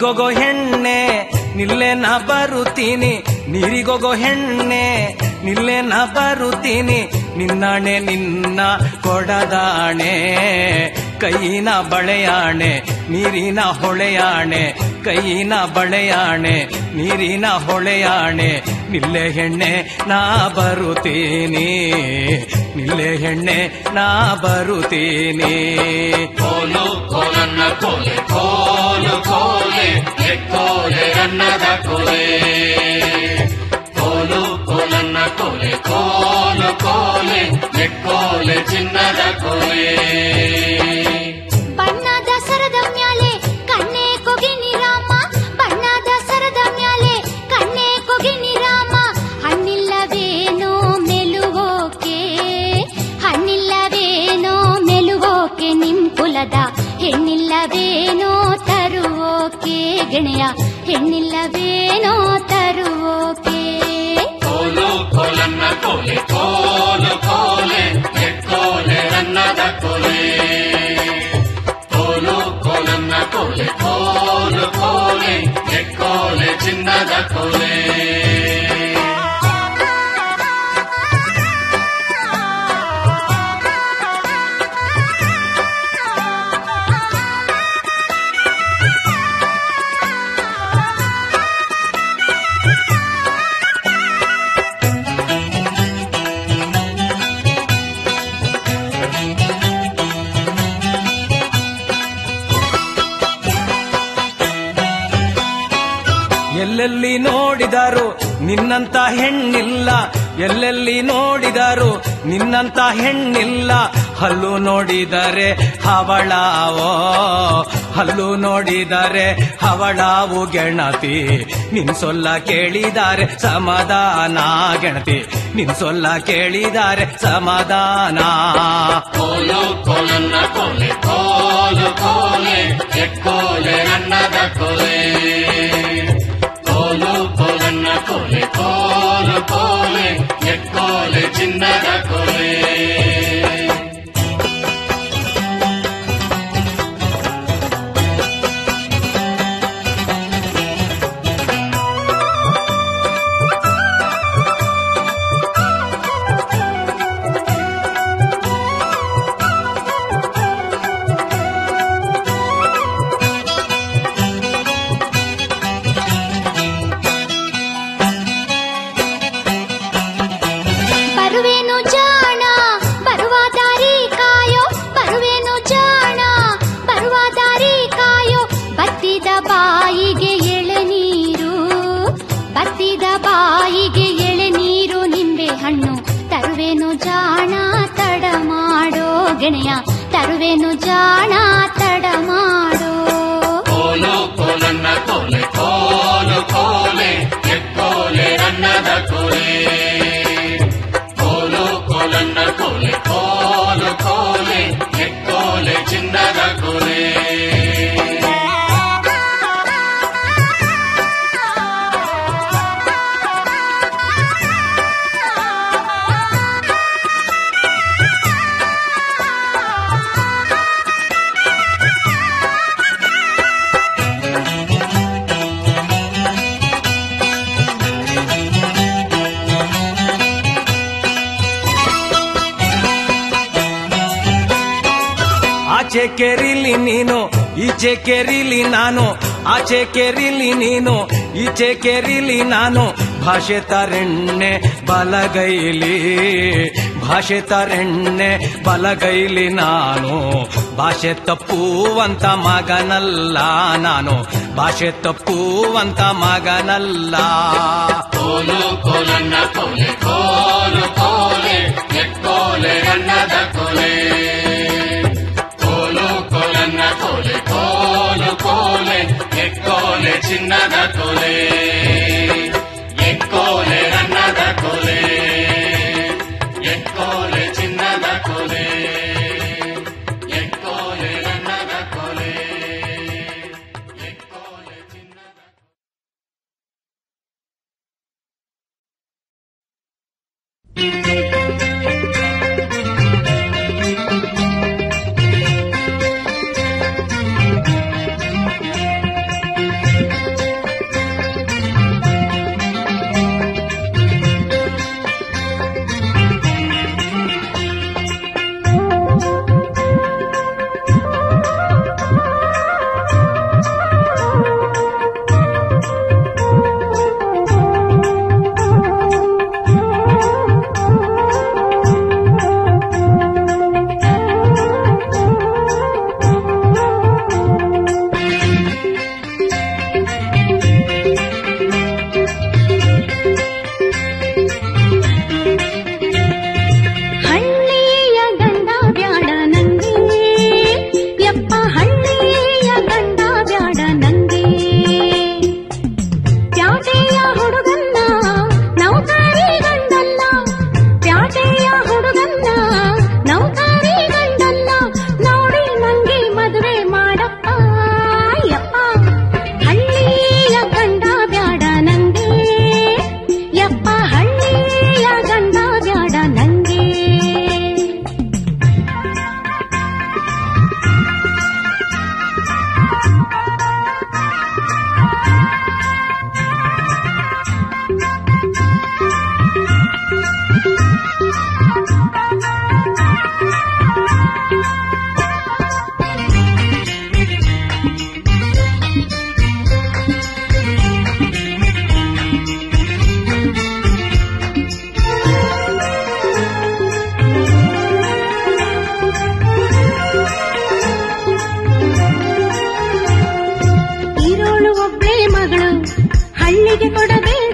ನೀರಿಗೋಗೋ ಹೆಣ್ಣೆ ನಿಲ್ಲೆ ನಾ ಬರುತ್ತೀನಿ ನೀರಿಗೋಗೋ ಹೆಣ್ಣೆ ನಿಲ್ಲೆ ನಾ ಬರುತ್ತೀನಿ ನಿನ್ನಣೆ ನಿನ್ನ ಕೊಡದಾಣೆ ಕೈಯಿನ ಬಳೆಯಾಣೆ ನೀರಿನ ಹೊಳೆಯಾಣೆ ಕೈಯಿನ ಬಳೆಯಾಣೆ ನೀರಿನ ಹೊಳೆಯಾಣೆ ನಿಲ್ಲೆ ಹೆಣ್ಣೆ ನಾ ಬರುತ್ತೀನಿ ನಿಲ್ಲೆ ಹೆಣ್ಣೆ ನಾ ಬರುತ್ತೀನಿ ಕೋಲು ಕೋಲನ್ನ ಕೋಲೆ ಕೋಲು ಕೋಲೆ ಎಕ್ಕೋಲೆ ಅನ್ನದ ಕೋಲೆ ಕೋಲು ಕೋಲನ್ನ ಕೋಲೆ ಕೋಲು ಕೋಲೆ ಎಕ್ಕೋಲೆ ಚಿನ್ನದ ಕೋಲೆ ಬಣ್ಣದ ಸರದ ಮ್ಯಾಲೆ ಕಣ್ಣೆ ಕೊಗಿನಿ ರಾಮ ಬಣ್ಣದ ಸರದ ಮ್ಯಾಲೆ ಕಣ್ಣೆ ಕೊಗಿನಿ ರಾಮ ಹಣ್ಣಿಲ್ಲವೇನೋ ಮೆಲುವೋಕೆ ಹಣ್ಣಿಲ್ಲವೇನೋ ಮೆಲುವೋಕೆ ನಿಮ್ ಕುಲದ ಹೆಣ್ಣಿಲ್ಲವೇನೋ ತರುವೋಕೆ ಗೆಳೆಯ ಹೆಣ್ಣಿಲ್ಲವೇನೋ ತರುವೋಕೆ ಕೋಲು ಕೋಲನ್ನ ಕೋಲೆ ಕೋಲು ಕೋಲೆ ಎಕ್ಕೋಲೆ ಅನ್ನದ ಕೋಲೆ ಕೋಲು ಕೋಲನ್ನ ಕೋಲೆ ಕೋಲು ಕೋಲೆ ಎಕ್ಕೋಲೆ ಚಿನ್ನದ ಕೋಲೆ ಎಲ್ಲೆಲ್ಲಿ ನೋಡಿದರು ನಿನ್ನಂತ ಹೆಣ್ಣಿಲ್ಲ ಎಲ್ಲೆಲ್ಲಿ ನೋಡಿದರು ನಿನ್ನಂತ ಹೆಣ್ಣಿಲ್ಲ ಹಲ್ಲು ನೋಡಿದರೆ ಹವಳಾವೋ ಹಲ್ಲು ನೋಡಿದರೆ ಹವಳಾವು ಗೆಣತಿ ನಿನ್ ಸೊಲ್ಲ ಕೇಳಿದರೆ ಸಮಾಧಾನ ಗೆಣತಿ ನಿನ್ ಸೊಲ್ಲ ಕೇಳಿದರೆ ಸಮಾಧಾನ ಕೋಲು ಕೋಲನ್ನ ಕೋಲೆ ಕೋಲು ಕೋಲೆ ಎಕ್ಕೋಲೆ ಅನ್ನದ ಕೋಲೆ ಕೋಲು ಕೋಲನ್ನ ಕೋಲೆ ಕೋಲು ಕೋಲೆ ಎಕ್ಕೋಲೆ ಚಿನ್ನದ ಕೋಲೆ ಬರುವೇನು ಜಾಣ ಬರುವ ದಾರಿ ಕಾಯೋ ಬರುವೇನು ಜಾಣ ಬರುವ ದಾರಿ ಕಾಯೋ ಬತ್ತಿದ ಬಾಯಿಗೆ ಎಳೆನೀರು ಬತ್ತಿದ ಬಾಯಿಗೆ ಎಳೆನೀರು ನಿಂಬೆ ಹಣ್ಣು ತರುವೇನು ಜಾಣ ತಡ ಮಾಡೋ ಗೆಳೆಯ ತರುವೇನು ಜಾಣ ತಡ ಮಾಡೋ ಕೋಲು ಕೋಲನ್ನ ಕೋಲೆ ಕೋಲು ಕೋಲೆ ಎಕ್ಕೋಲೆ ಅನ್ನದ ಕೋಲೆ ಕೋಲು ಕೋಲನ್ನ ಕೋಲೆ ಕೋಲು ಕೋಲೆ ಎಕ್ಕೋಲೆ ಚಿನ್ನದ ಕೋಲೆ ಆಚೆ ಕೆರಿಲಿ ನೀನು ಈಚೆ ಕೆರಿಲಿ ನಾನು ಆಚೆ ಕೆರಿಲಿ ನೀನು ಈಚೆ ಕೆರಿಲಿ ನಾನು ಭಾಷೆ ತರೆಣ್ಣೆ ಬಲಗೈಲಿ ಭಾಷೆ ತರೆಣ್ಣೆ ಬಲಗೈಲಿ ನಾನು ಭಾಷೆ ತಪ್ಪುವಂತ ಮಗನಲ್ಲ ನಾನು ಭಾಷೆ ತಪ್ಪುವಂತ ಮಗನಲ್ಲ ಕೋಲು ಕೋಲನ್ನ ಕೋಲೆ ಕೋಲು ಕೋಲೆ ಎಕ್ಕೋಲೆ ಅನ್ನದ ಕೋಲೆ ಕೋಲು ಕೋಲನ್ನ ಕೋಲೆ ಕೋಲು ಕೋಲೆ ಎಕ್ಕೋಲೆ ಚಿನ್ನದ ಕೋಲೆ ಎಕ್ಕೋಲೆ ಅನ್ನದ ಕೋಲೆ ಎಕ್ಕೋಲೆ ಚಿನ್ನದ ಕೋಲೆ ಎಕ್ಕೋಲೆ ಅನ್ನದ ಕೋಲೆ ಎಕ್ಕೋಲೆ ಚಿನ್ನದ ಮಗಳು ಹಳ್ಳಿಗೆ ಕೊಡಬೇಡ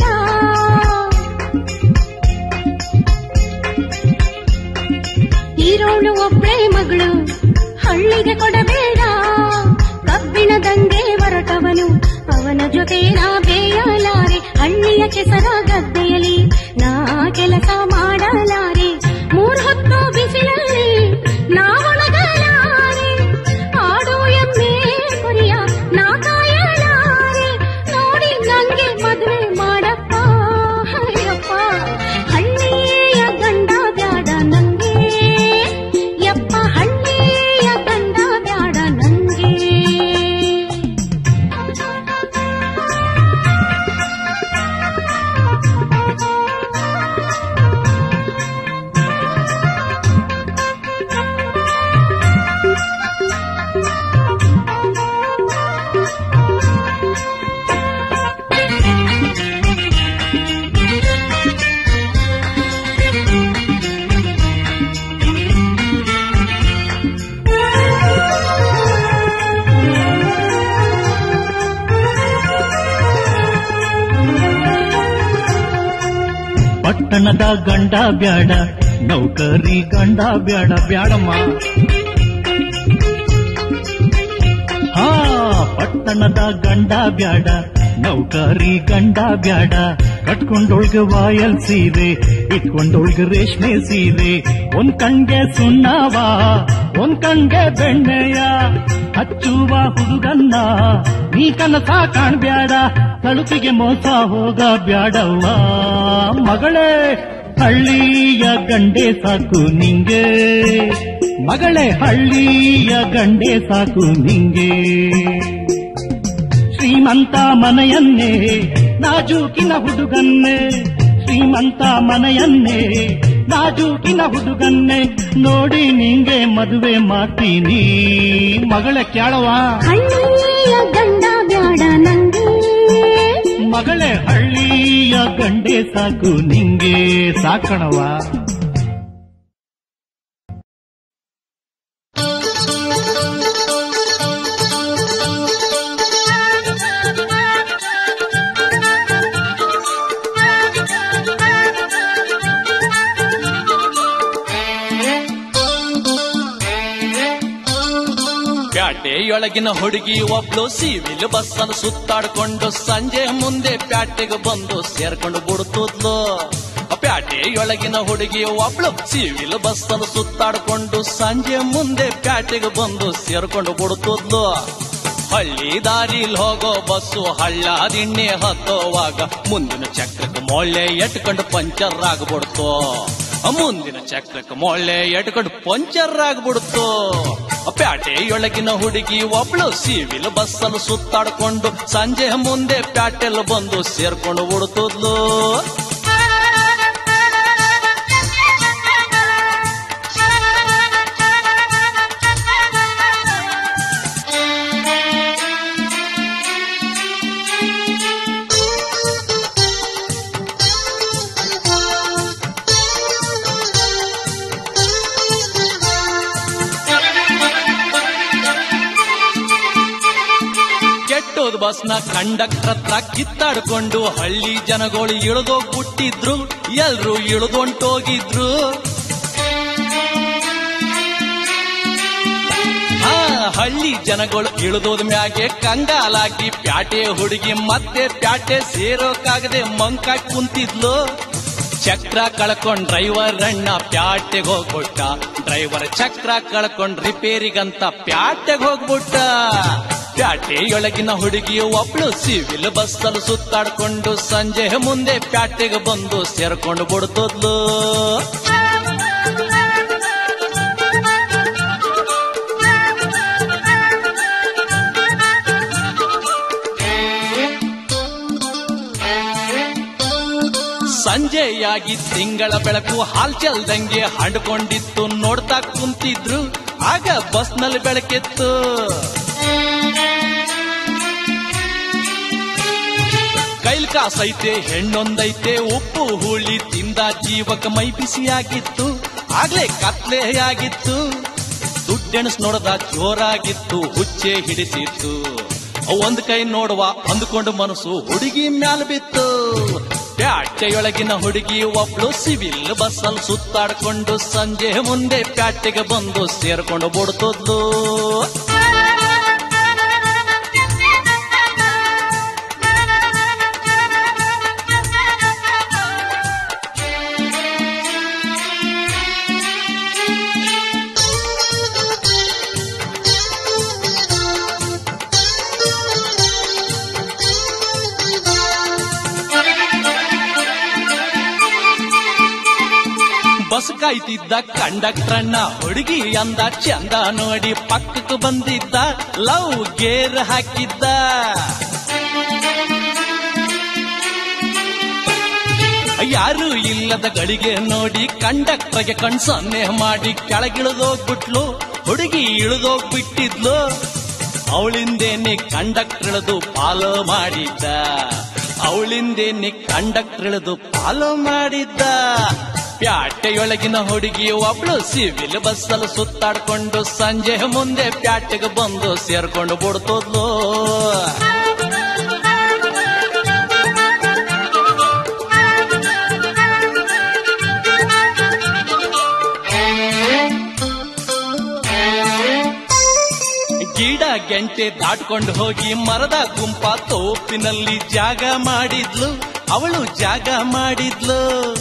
ಇರೋಳು ಒಬ್ಬಳೆ ಮಗಳು ಹಳ್ಳಿಗೆ ಕೊಡಬೇಡ ಕಬ್ಬಿಣ ದಂಗೆ ಹೊರಟವನು ಅವನ ಜೊತೆ ನಾ ಬೇಯಲಾರೆ ಹಳ್ಳಿಯ ಕೆಸರ ಗದ್ದೆಯಲ್ಲಿ ನಾ ಕೆಲಸ ಮಾಡಲಾರೆ ಮೂರ್ ಹೊತ್ತು ಬಿಸಿಲಲ್ಲಿ ನಾ ಒಣಗಲಾರೆ ಆಡು ಎಮ್ಮೆ ಕುರಿಯ ನಾ ಕಾಯಲಾರೆ ನೋಡಿ ನಂಗೆ ಮದುವೆ ಮಾಡಪ್ಪ ಅಯ್ಯಪ್ಪ ಹಳ್ಳಿಯ ಗಂಡ ಬ್ಯಾಡ ನಂಗೆ ಯಪ್ಪ ಹಳ್ಳಿಯ ಗಂಡ ಬ್ಯಾಡ ನಂಗೆ ಪಟ್ಟಣದ ಗಂಡ ಬ್ಯಾಡ ನೌಕರಿ ಗಂಡ ಬ್ಯಾಡ ಬ್ಯಾಡಮ್ಮ ಹಾ ಪಟ್ಟಣದ ಗಂಡ ಬ್ಯಾಡ ನೌಕರಿ ಗಂಡ ಬ್ಯಾಡ ಕಟ್ಕೊಂಡೊಳ್ಗ ವಾಯಲ್ ಸೀರೆ ಇಟ್ಕೊಂಡೊಳ್ಗ ರೇಷ್ಮೆ ಸೀರೆ ಒಂದ್ ಕಣ್ಗೆ ಸುಣ್ಣವ ಒಂದ್ ಕಣ್ಗೆ ಬೆಣ್ಣೆಯ ಹಚ್ಚುವ ಹುಡುಗನ್ನ ನೀ ಕನಸ ಕಾಣ್ಬ್ಯಾಡ ತಳುಪಿಗೆ ಮೋಸ ಹೋಗ ಬ್ಯಾಡವ್ವ ಮಗಳೇ ಹಳ್ಳಿಯ ಗಂಡೆ ಸಾಕು ನಿಂಗೆ ಮಗಳೇ ಹಳ್ಳಿಯ ಗಂಡೆ ಸಾಕು ನಿಂಗೆ ಶ್ರೀಮಂತ ಮನೆಯನ್ನೇ ನಾಜೂಕಿನ ಹುಡುಗನ್ನೇ ಶ್ರೀಮಂತ ಮನೆಯನ್ನೇ ನಾಜೂಕಿನ ಹುಡುಗನ್ನೇ ನೋಡಿ ನಿಂಗೆ ಮದುವೆ ಮಾಡ್ತೀನಿ ಮಗಳ ಕೇಳವ ಹಳ್ಳಿಯ ಗಂಡ ಬ್ಯಾಡ ನಂಗೆ ಮಗಳೇ ಹಳ್ಳಿಯ ಗಂಡೆ ಸಾಕು ನಿಂಗೆ ಸಾಕಣವ ಪ್ಯಾಟೆಯೊಳಗಿನ ಹುಡುಗಿ ಒಬ್ಳು ಸಿವಿಲ್ ಬಸ್ಸನ್ನು ಸುತ್ತಾಡ್ಕೊಂಡು ಸಂಜೆ ಮುಂದೆ ಪ್ಯಾಟೆಗೆ ಬಂದು ಸೇರ್ಕೊಂಡು ಬಿಡುತ್ತಿದ್ಲು ಪ್ಯಾಟೆಯೊಳಗಿನ ಹುಡುಗಿ ಒಬ್ಳು ಸಿವಿಲ್ ಬಸ್ಸನ್ನು ಸುತ್ತಾಡ್ಕೊಂಡು ಸಂಜೆ ಮುಂದೆ ಪ್ಯಾಟೆಗೆ ಬಂದು ಸೇರ್ಕೊಂಡು ಬಿಡುತ್ತಿದ್ಲು ಹಳ್ಳಿ ದಾರಿಲ್ ಹೋಗೋ ಬಸ್ಸು ಹಳ್ಳ ದಿಣ್ಣೆ ಹತ್ತೋವಾಗ ಮುಂದಿನ ಚಕ್ರಕ್ಕೆ ಮೊಳ್ಳೆ ಎಟ್ಕೊಂಡು ಪಂಚರ್ ಆಗ್ಬಿಡ್ತು ಮುಂದಿನ ಚಕ್ರಕ್ಕೆ ಮೊಳ್ಳೆ ಎಟ್ಕೊಂಡು ಪಂಚರ್ ಆಗ್ಬಿಡ್ತು ಪ್ಯಾಟೆಯೊಳಗಿನ ಹುಡುಗಿ ಒಬ್ಳು ಸಿವಿಲ್ ಬಸ್ಸನ್ನು ಸುತ್ತಾಡ್ಕೊಂಡು ಸಂಜೆ ಮುಂದೆ ಪ್ಯಾಟೆಲ್ ಬಂದು ಸೇರ್ಕೊಂಡು ಬಿಡ್ತದ್ಲು ಕೆಟ್ಟೋದ್ ಬಸ್ನ ಕಂಡಕ್ಟರ್ ಹತ್ರ ಕಿತ್ತಾಡ್ಕೊಂಡು ಹಳ್ಳಿ ಜನಗಳು ಇಳಿದೋಗ್ಬಿಟ್ಟಿದ್ರು ಎಲ್ರು ಇಳಿದೊಂಟೋಗಿದ್ರು ಹಾ ಹಳ್ಳಿ ಜನಗಳು ಇಳಿದೋದ್ ಮ್ಯಾಗೆ ಕಂಗಾಲಾಗಿ ಪ್ಯಾಟೆ ಹುಡುಗಿ ಮತ್ತೆ ಪ್ಯಾಟೆ ಸೇರೋಕಾಗದೆ ಮಂಕ ಕುಂತಿದ್ಲು ಚಕ್ರ ಕಳ್ಕೊಂಡ್ ಡ್ರೈವರ್ ಅಣ್ಣ ಪ್ಯಾಟೆಗೆ ಹೋಗ್ಬಿಟ್ಟ ಡ್ರೈವರ್ ಚಕ್ರ ಕಳ್ಕೊಂಡ್ ರಿಪೇರಿಗಂತ ಪ್ಯಾಟೆಗೆ ಹೋಗ್ಬಿಟ್ಟ ಪ್ಯಾಟೆಯೊಳಗಿನ ಹುಡುಗಿ ಒಬ್ಳು ಸಿವಿಲ್ ಬಸ್ಸಲ್ಲಿ ಸುತ್ತಾಡ್ಕೊಂಡು ಸಂಜೆ ಮುಂದೆ ಪ್ಯಾಟೆಗೆ ಬಂದು ಸೇರ್ಕೊಂಡು ಬಿಡ್ತದ್ಲು ಸಂಜೆಯಾಗಿ ತಿಂಗಳ ಬೆಳಕು ಹಾಲ್ ಚಲ್ದಂಗೆ ಹಂಡ್ಕೊಂಡಿತ್ತು ನೋಡ್ತಾ ಕುಂತಿದ್ರು ಆಗ ಬಸ್ನಲ್ಲಿ ಬೆಳಕಿತ್ತು ಕೈಲ್ ಕಾಸೈತೆ ಹೆಣ್ಣೊಂದೈತೆ ಉಪ್ಪು ಹುಳಿ ತಿಂದ ಜೀವಕ ಮೈ ಬಿಸಿಯಾಗಿತ್ತು ಆಗ್ಲೇ ಕತ್ಲೆ ಆಗಿತ್ತು ದುಡ್ಡೆಣಸ್ ನೋಡದ ಜೋರಾಗಿತ್ತು ಹುಚ್ಚೆ ಹಿಡಿಸಿತ್ತು ಒಂದ್ ಕೈ ನೋಡುವ ಅಂದುಕೊಂಡು ಮನಸ್ಸು ಹುಡುಗಿ ಮ್ಯಾಲ ಬಿತ್ತು ಪ್ಯಾಟೆಯೊಳಗಿನ ಹುಡುಗಿ ಒಬ್ಳು ಸಿವಿಲ್ ಬಸ್ಸಲ್ಲಿ ಸುತ್ತಾಡ್ಕೊಂಡು ಸಂಜೆ ಮುಂದೆ ಪ್ಯಾಟೆಗೆ ಬಂದು ಸೇರ್ಕೊಂಡು ಬಿಡ್ತದ್ಲು ಬಸ್ ಕಾಯ್ತಿದ್ದ ಕಂಡಕ್ಟ್ರಣ್ಣ ಹುಡುಗಿ ಅಂದ ಚಂದ ನೋಡಿ ಪಕ್ಕಕ್ಕೆ ಬಂದಿದ್ದ ಲವ್ ಗೇರ್ ಹಾಕಿದ್ದ ಯಾರು ಇಲ್ಲದ ಗಳಿಗೆ ನೋಡಿ ಕಂಡಕ್ಟರ್ಗೆ ಕಣ್ ಸೊನ್ನೆ ಮಾಡಿ ಕೆಳಗಿಳಿದೋಗ್ಬಿಟ್ಲು ಹುಡುಗಿ ಇಳಿದೋಗ್ಬಿಟ್ಟಿದ್ಲು ಅವಳಿಂದೇನೆ ಕಂಡಕ್ಟರ್ ಇಳಿದು ಫಾಲೋ ಮಾಡಿದ್ದ ಅವಳಿಂದೇನೆ ಕಂಡಕ್ಟರ್ ಇಳಿದು ಫಾಲೋ ಮಾಡಿದ್ದ ಪ್ಯಾಟೆಯೊಳಗಿನ ಹುಡುಗಿ ಒಬ್ಳು ಸಿವಿಲ್ ಬಸ್ಸಲ್ಲಿ ಸುತ್ತಾಡ್ಕೊಂಡು ಸಂಜೆ ಮುಂದೆ ಪ್ಯಾಟೆಗೆ ಬಂದು ಸೇರ್ಕೊಂಡು ಬಿಡ್ತದ್ಲು ಗಿಡ ಗೆಂಟೆ ದಾಟ್ಕೊಂಡು ಹೋಗಿ ಮರದ ಗುಂಪ ತೋಪಿನಲ್ಲಿ ಜಾಗ ಮಾಡಿದ್ಲು ಅವಳು ಜಾಗ ಮಾಡಿದ್ಲು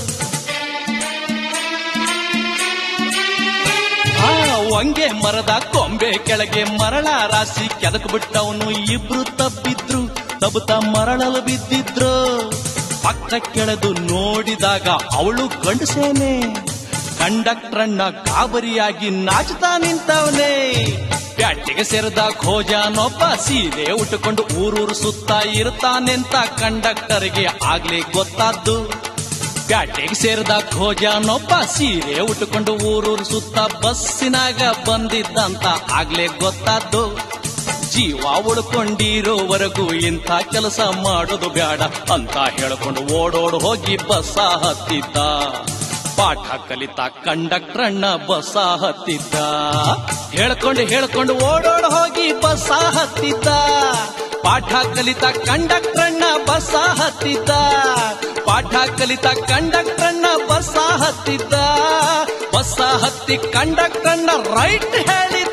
ಆ ಒಂಗೆ ಮರದ ಕೊಂಬೆ ಕೆಳಗೆ ಮರಳ ರಾಶಿ ಕೆದಕ್ ಬಿಟ್ಟವನು ಇಬ್ರು ತಬ್ಬಿದ್ರು ತಬುತ ಮರಳಲು ಬಿದ್ದಿದ್ರು ಪಕ್ಕ ಕೆಳೆದು ನೋಡಿದಾಗ ಅವಳು ಗಂಡಸೇನೆ ಕಂಡಕ್ಟ್ರನ್ನ ಗಾಬರಿಯಾಗಿ ನಾಚುತ್ತಾ ನಿಂತವನೇ ಪ್ಯಾಟೆಗೆ ಸೇರಿದ ಖೋಜನೊಬ್ಬ ಸೀರೆ ಉಟ್ಟುಕೊಂಡು ಊರೂರು ಸುತ್ತ ಇರ್ತಾನೆಂತ ಕಂಡಕ್ಟರ್ಗೆ ಆಗ್ಲೇ ಗೊತ್ತಾದ್ದು ಪ್ಯಾಟೆಗೆ ಸೇರಿದ ಖೋಜನೊಬ್ಬ ಸೀರೆ ಉಟ್ಟುಕೊಂಡು ಊರೂರು ಸುತ್ತ ಬಸ್ಸಿನಾಗ ಬಂದಿದ್ದಂತ ಆಗ್ಲೇ ಗೊತ್ತಾದ್ದು ಜೀವ ಉಳ್ಕೊಂಡಿರೋವರೆಗೂ ಇಂಥ ಕೆಲಸ ಮಾಡೋದು ಬ್ಯಾಡ ಅಂತ ಹೇಳ್ಕೊಂಡು ಓಡೋಡ್ ಹೋಗಿ ಬಸ್ಸ ಹತ್ತಿದ್ದ ಪಾಠ ಕಲಿತ ಕಂಡಕ್ಟ್ರಣ್ಣ ಬಸ್ಸ ಹತ್ತಿದ್ದ ಹೇಳ್ಕೊಂಡು ಹೇಳ್ಕೊಂಡು ಓಡೋಡ್ ಹೋಗಿ ಬಸ್ಸ ಹತ್ತಿದ್ದ ಪಾಠ ಕಲಿತ ಕಂಡಕ್ಟ್ರಣ್ಣ ಬಸ್ಸ ಹತ್ತಿದ್ದ ಪಾಠ ಕಲಿತ ಕಂಡಕ್ಟ್ರಣ್ಣ ಬಸ್ಸ ಹತ್ತಿದ್ದ ಬಸ್ಸ ಹತ್ತಿ ಕಂಡಕ್ಟ್ರಣ್ಣ ರೈಟ್ ಹೇಳಿದ್ದ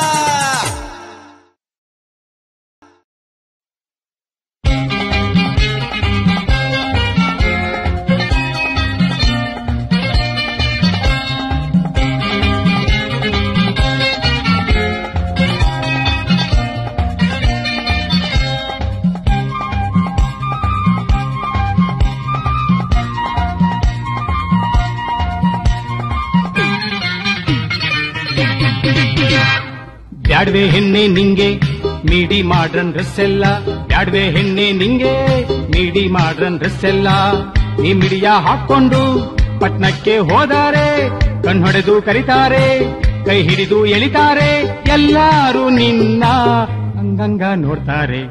ಬ್ಯಾಡ್ವೆ ಹೆಣ್ಣೆ ನಿಂಗೆ ಮೀಡಿ ಮಾಡ್ರನ್ ಡ್ರೆಸ್ ಎಲ್ಲ ಬ್ಯಾಡ್ವೆ ಹೆಣ್ಣೆ ನಿಂಗೆ ಮೀಡಿ ಮಾಡ್ರನ್ ಡ್ರೆಸ್ ಎಲ್ಲ ನೀ ಮಿಡಿಯ ಹಾಕೊಂಡು ಪಟ್ನಕ್ಕೆ ಹೋದಾರೆ ಕಣ್ಹೊಡೆದು ಕರಿತಾರೆ ಕೈ ಹಿಡಿದು ಎಳಿತಾರೆ ಎಲ್ಲಾರು ನಿನ್ನ ಅಂಗಂಗ ನೋಡ್ತಾರೆ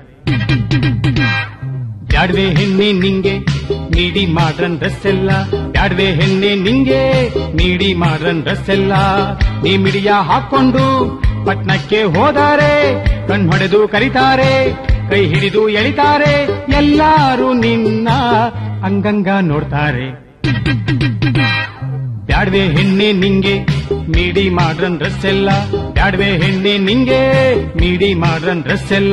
ಬ್ಯಾಡ್ವೆ ಹೆಣ್ಣೆ ನಿಂಗೆ ನೀಡಿ ಮಾಡ್ರನ್ ಡ್ರೆಸ್ ಎಲ್ಲ ಬ್ಯಾಡ್ವೆ ಹೆಣ್ಣೆ ನಿಂಗೆ ನೀಡಿ ಮಾಡ್ರನ್ ಡ್ರೆಸ್ ಎಲ್ಲ ನೀ ಮಿಡಿಯ ಹಾಕೊಂಡು ಪಟ್ನಕ್ಕೆ ಹೋದಾರೆ ಕಣ್ಹೊಡೆದು ಕರಿತಾರೆ ಕೈ ಹಿಡಿದು ಎಳಿತಾರೆ ಎಲ್ಲಾರು ನಿನ್ನ ಅಂಗಂಗ ನೋಡ್ತಾರೆ ಬ್ಯಾಡ್ವೆ ಹೆಣ್ಣೆ ನಿಂಗೆ ನೀಡಿ ಮಾಡ್ರನ್ ಡ್ರೆಸ್ ಎಲ್ಲ ಬ್ಯಾಡ್ವೆ ಹೆಣ್ಣೆ ನಿಂಗೆ ನೀಡಿ ಮಾಡ್ರನ್ ಡ್ರೆಸ್ ಎಲ್ಲ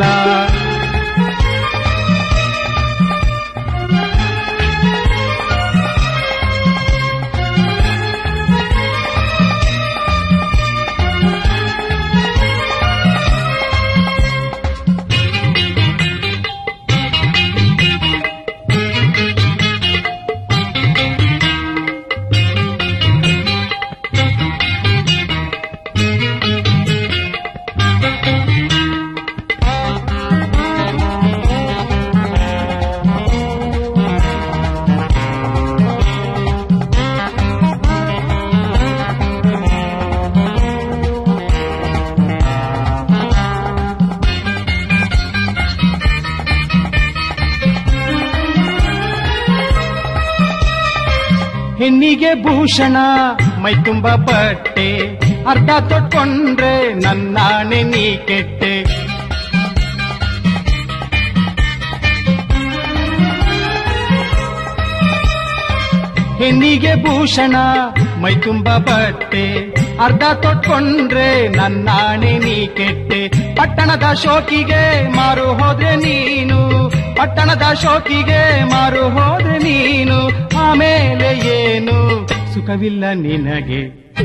ಹೆಣ್ಣಿಗೆ ಭೂಷಣ ಮೈ ತುಂಬ ಬಟ್ಟೆ ಅರ್ಧ ತೊಟ್ಕೊಂಡ್ರೆ ನನ್ನಾಣೆ ನೀ ಕೆಟ್ಟೆ ಹೆಣ್ಣಿಗೆ ಭೂಷಣ ಮೈ ತುಂಬ ಬಟ್ಟೆ ಅರ್ಧ ತೊಟ್ಕೊಂಡ್ರೆ ನನ್ನಾಣೆ ನೀ ಕೆಟ್ಟೆ ಪಟ್ಟಣದ ಶೋಕಿಗೆ ಮಾರು ಹೋದ್ರೆ ನೀನು ಪಟ್ಟಣದ ಶೋಕಿಗೆ ಮಾರು ಹೋದ್ರೆ ನೀನು ಆಮೇಲೆ ಏನು ಸುಖವಿಲ್ಲ ನಿನಗೆ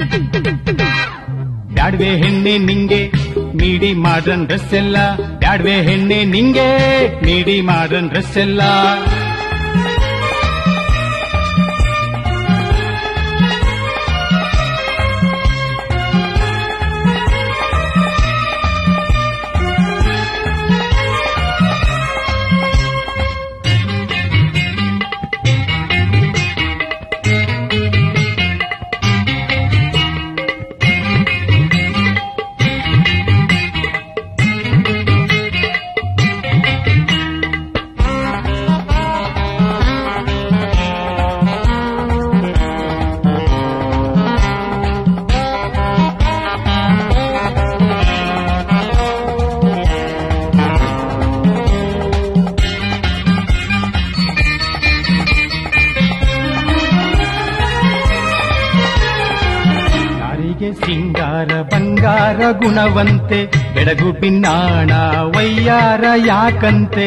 ಬ್ಯಾಡ್ವೆ ಹೆಣ್ಣೆ ನಿಂಗೆ ನೀಡಿ ಮಾಡ್ರನ್ ಡ್ರೆಸ್ ಎಲ್ಲ ಬ್ಯಾಡ್ವೆ ಹೆಣ್ಣೆ ನಿಂಗೆ ನೀಡಿ ಮಾಡ್ರನ್ ಡ್ರೆಸ್ ಎಲ್ಲ ಯಾರಿಗೆ ಸಿಂಗಾರ ಬಂಗಾರ ಗುಣವಂತೆ ಬೆಡಗು ಬಿನ್ನಾಣ ವಯ್ಯಾರ ಯಾಕಂತೆ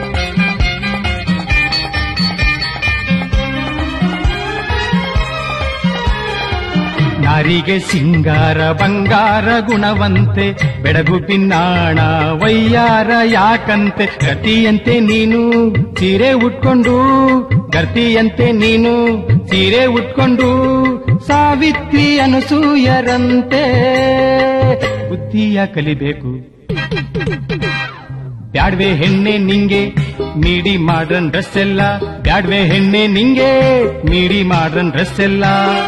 ನಾರಿಗೆ ಸಿಂಗಾರ ಬಂಗಾರ ಗುಣವಂತೆ ಬೆಡಗು ಪಿನ್ನಾಣ ವಯ್ಯಾರ ಯಾಕಂತೆ ಗತಿಯಂತೆ ನೀನು ಸೀರೆ ಉಟ್ಕೊಂಡು ಗರ್ತಿಯಂತೆ ನೀನು ಸೀರೆ ಉಟ್ಕೊಂಡು ಸಾವಿತ್ರಿ ಅನಸೂಯರಂತೆ ಬುದ್ಧಿಯ ಕಲಿಬೇಕು ಬ್ಯಾಡ್ವೆ ಹೆಣ್ಣೆ ನಿಂಗೆ ನೀಡಿ ಮಾಡ್ರನ್ ಡ್ರೆಸ್ ಎಲ್ಲ ಬ್ಯಾಡ್ವೆ ಹೆಣ್ಣೆ ನಿಂಗೆ ನೀಡಿ ಮಾಡ್ರನ್ ಡ್ರೆಸ್ ಎಲ್ಲ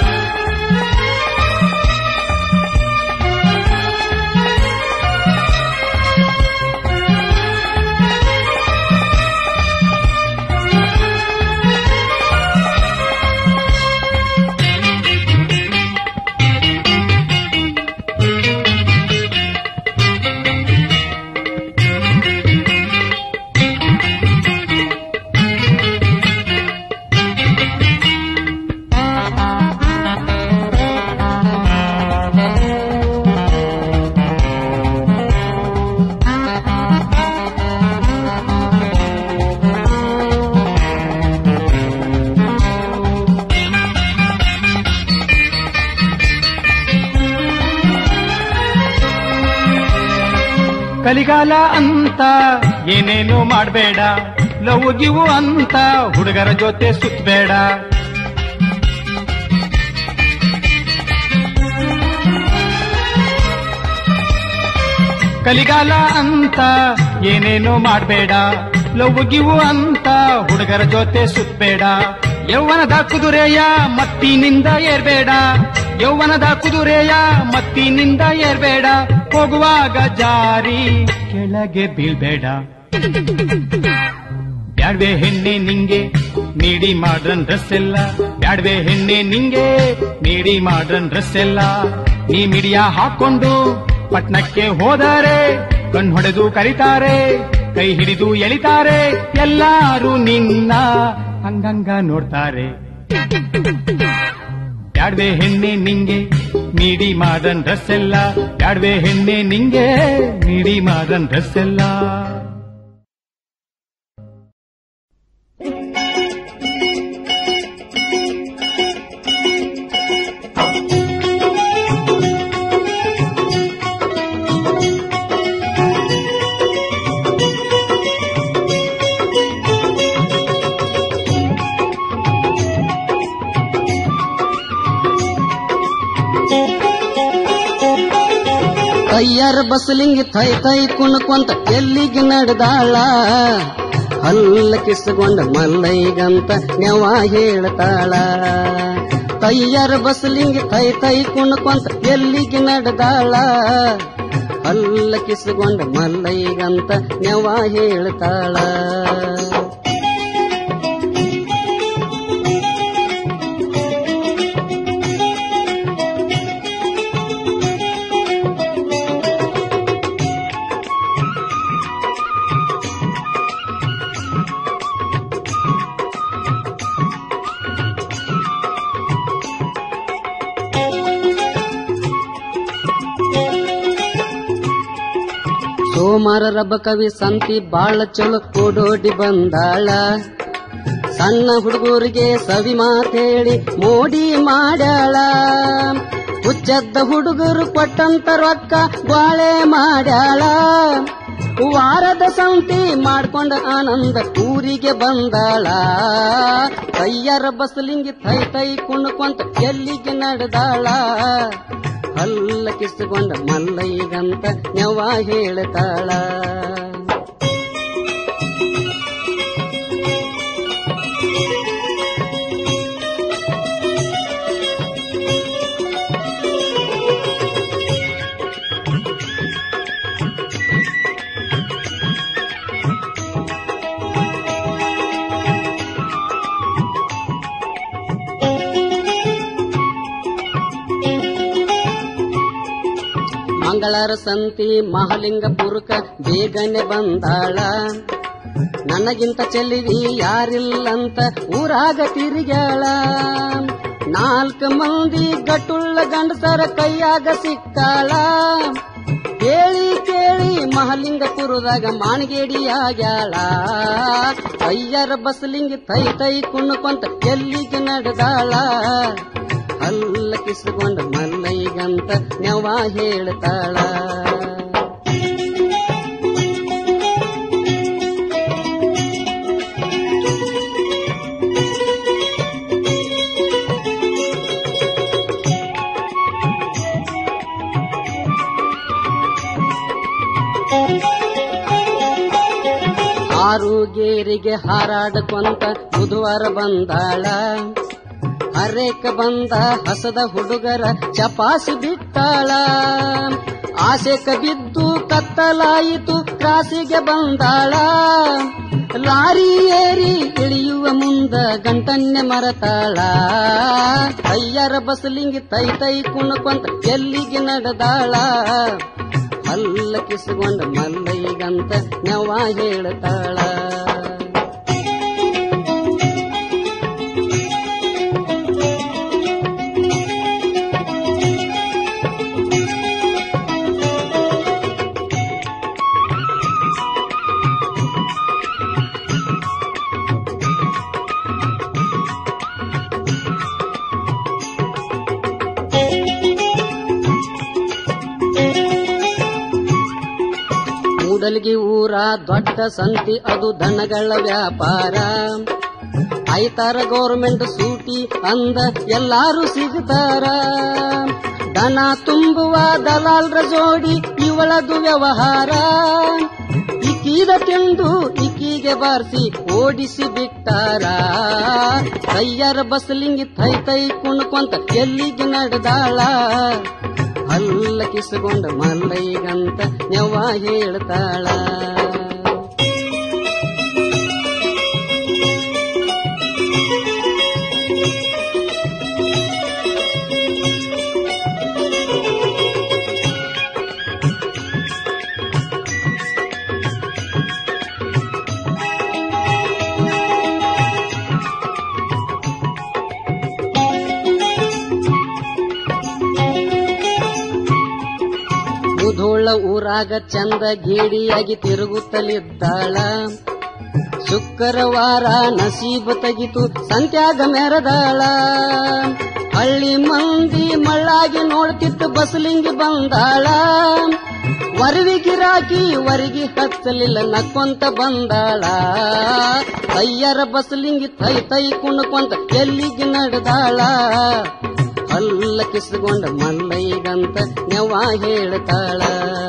ಕಲಿಗಾಲ ಅಂತ ಏನೇನು ಮಾಡಬೇಡ ಲವ್ ಗಿವು ಅಂತ ಹುಡುಗರ ಜೊತೆ ಸುತ್ತಬೇಡ ಕಲಿಗಾಲ ಅಂತ ಏನೇನು ಮಾಡಬೇಡ ಲವ್ ಗಿವು ಅಂತ ಹುಡುಗರ ಜೊತೆ ಸುತ್ತಬೇಡ ಯೌವನದ ಕುದುರೆಯ ಮತ್ತಿನಿಂದ ಏರ್ಬೇಡ ಯೌವನದ ಕುದುರೆಯ ಮತ್ತಿನಿಂದ ಏರ್ಬೇಡ ಹೋಗುವಾಗ ಜಾರಿ ಕೆಳಗೆ ಬೀಳ್ಬೇಡ ಬ್ಯಾಡ್ವೆ ಹೆಣ್ಣೆ ನಿಂಗೆ ನೀಡಿ ಮಾಡ್ರನ್ ಡ್ರೆಸ್ ಎಲ್ಲ ಬ್ಯಾಡ್ವೆ ಹೆಣ್ಣೆ ನಿಂಗೆ ನೀಡಿ ಮಾಡ್ರನ್ ಡ್ರೆಸ್ ಎಲ್ಲ ನೀ ಮಿಡಿಯ ಹಾಕೊಂಡು ಪಟ್ನಕ್ಕೆ ಹೋದರೆ ಕಣ್ ಹೊಡೆದು ಕರೀತಾರೆ ಕೈ ಹಿಡಿದು ಎಳಿತಾರೆ ಎಲ್ಲಾರು ನಿನ್ನ ಹಂಗಂಗ ನೋಡ್ತಾರೆ ಬ್ಯಾಡ್ವೆ ಹೆಣ್ಣೆ ನಿಂಗೆ ನೀಡಿ ಮಾಡನ್ ಡ್ರೆಸ್ ಎಲ್ಲ ಬ್ಯಾಡ್ವೆ ಹೆಣ್ಣೆ ನಿಂಗೆ ನೀಡಿ ಮಾಡನ್ ಡ್ರೆಸ್ ಎಲ್ಲ ಕೈಯಾರ ಬಸಲಿಂಗಿ ಥೈ ಥೈ ಕುಣ್ಕೊಂತ ಎಲ್ಲಿಗೆ ನಡೆದಾಳ ಹಲ್ಲ ಕಿಸ್ಕೊಂಡ ಮಲ್ಲೈಗಂತ ನೆವ ಹೇಳ್ತಾಳ ಕೈಯಾರ ಬಸಲಿಂಗಿ ಥೈ ಥೈ ಕುಣ್ಕೊಂತ ಎಲ್ಲಿಗೆ ನಡೆದಾಳ ಹಲ್ಲ ಕಿಸ್ಕೊಂಡ ಮಲ್ಲೈಗಂತ ನೆವ ಹೇಳ್ತಾಳ ಕುಮಾರರಬ್ಬ ಕವಿ ಸಂತಿ ಬಾಳ ಚಲೋ ಓಡೋಡಿ ಬಂದಾಳ ಸಣ್ಣ ಹುಡುಗರಿಗೆ ಸವಿ ಮಾತೇಳಿ ಮೋಡಿ ಮಾಡ್ಯಾಳ ಹುಚ್ಚದ್ದ ಹುಡುಗರು ಕೊಟ್ಟಂತ ರೊಕ್ಕ ಬಾಳೆ ಮಾಡ್ಯಾಳ ವಾರದ ಸಂತಿ ಮಾಡ್ಕೊಂಡ ಆನಂದ ಊರಿಗೆ ಬಂದಾಳ ಕೈಯರ ಬಸ್ಲಿಂಗಿ ತೈ ತೈ ಕುಣ್ಕೊಂತ ಎಲ್ಲಿಗೆ ನಡೆದಾಳ ಹಲ್ಲ ಕಿಸ್ಕೊಂಡ ಮಲ್ಲಯ್ಯಗಂತ ನೆವ ಹೇಳ್ತಾಳ ಮಂಗಳರ ಸಂತಿ ಮಹಾಲಿಂಗಪುರಕ ಬೇಗನೆ ಬಂದಾಳ ನನಗಿಂತ ಚೆಲ್ಲಿವಿ ಯಾರಿಲ್ಲಂತ ಊರಾಗ ತಿರುಗ್ಯಾಳ ನಾಲ್ಕು ಮಂದಿ ಗಟ್ಟುಳ್ಳ ಗಂಡಸರ ಕೈಯಾಗ ಸಿಕ್ಕಾಳ ಕೇಳಿ ಕೇಳಿ ಮಹಾಲಿಂಗಪುರದಾಗ ಮಾನಗೇಡಿಯಾಗ್ಯಾಳ ಅಯ್ಯರ ಬಸ್ಲಿಂಗಿ ತೈ ತೈ ಕುಣ್ಕೊಂತ ಎಲ್ಲಿಗೆ ನಡೆದಾಳ ಅಲ್ಲ ಕಿಸ್ಕೊಂಡ ಮಲ್ಲಯ್ಯಗಂತ ನೆವ ಹೇಳ್ತಾಳ ಆರು ಗೇರಿಗೆ ಹಾರಾಡ್ಕೊಂತ ಬುಧವಾರ ಬಂದಾಳ ಹರೇಕ ಬಂದ ಹಸದ ಹುಡುಗರ ಚಪಾಸಿ ಬಿಟ್ಟಾಳ ಆಸೆಕ ಬಿದ್ದು ಕತ್ತಲಾಯಿತು ಕ್ರಾಸಿಗೆ ಬಂದಾಳ ಲಾರಿ ಏರಿ ಇಳಿಯುವ ಮುಂದ ಗಂಟನ್ನೆ ಮರತಾಳ ಅಯ್ಯರ ಬಸ್ಲಿಂಗಿ ತೈ ತೈ ಕುಣ್ಕೊಂತ ಎಲ್ಲಿಗೆ ನಡೆದಾಳ ಅಲ್ಲ ಕಿಸ್ಕೊಂಡ ಮಲ್ಲಯ್ಯಗಂತ ನೆವ ಹೇಳ್ತಾಳ ಮೂಡಲ್ಗಿ ಊರ ದೊಡ್ಡ ಸಂತಿ ಅದು ದನಗಳ ವ್ಯಾಪಾರ ಐತಾರ ಗೌರ್ಮೆಂಟ್ ಸೂಟಿ ಅಂದ ಎಲ್ಲಾರು ಸಿಗ್ತಾರ ದನ ತುಂಬುವ ದಲಾಲ್ರ ಜೋಡಿ ಇವಳದು ವ್ಯವಹಾರ ಇಕ್ಕೀದ ತಿಂದು ಇಕ್ಕಿಗೆ ಬಾರಿಸಿ ಓಡಿಸಿ ಬಿಟ್ಟಾರ ಕೈಯರ ಬಸ್ಲಿಂಗಿ ತೈ ತೈ ಕುಣ್ಕೊಂತ ಎಲ್ಲಿಗೆ ನಡೆದಾಳ ಅಲ್ಲ ಕಿಸ್ಕೊಂಡ ಮಲ್ಲಯ್ಯಗಂತ ನೆವ ಹೇಳ್ತಾಳ ಮುಧೋಳ ಊರಾಗ ಚಂದ ಗೇಡಿಯಾಗಿ ತಿರುಗುತ್ತಲಿದ್ದಾಳ ಶುಕ್ರವಾರ ನಸೀಬು ತೆಗಿತು ಸಂತ್ಯಾಗ ಮೆರದಾಳ ಹಳ್ಳಿ ಮಂದಿ ಮಳ್ಳಾಗಿ ನೋಡ್ತಿತ್ತು ಬಸ್ಲಿಂಗಿ ಬಂದಾಳ ವರವಿ ಗಿರಾಕಿ ವರಿಗೆ ಹಚ್ಚಲಿಲ್ಲ ನಕ್ಕೊಂತ ಬಂದಾಳ ಅಯ್ಯರ ಬಸ್ಲಿಂಗಿ ತೈ ತೈ ಕುಣ್ಕೊಂತ ಎಲ್ಲಿಗೆ ನಡೆದಾಳ ಅಲ್ಲ ಕಿಸ್ಕೊಂಡ ಮಲ್ಲಯ್ಯಗಂತ ನೆವ ಹೇಳ್ತಾಳ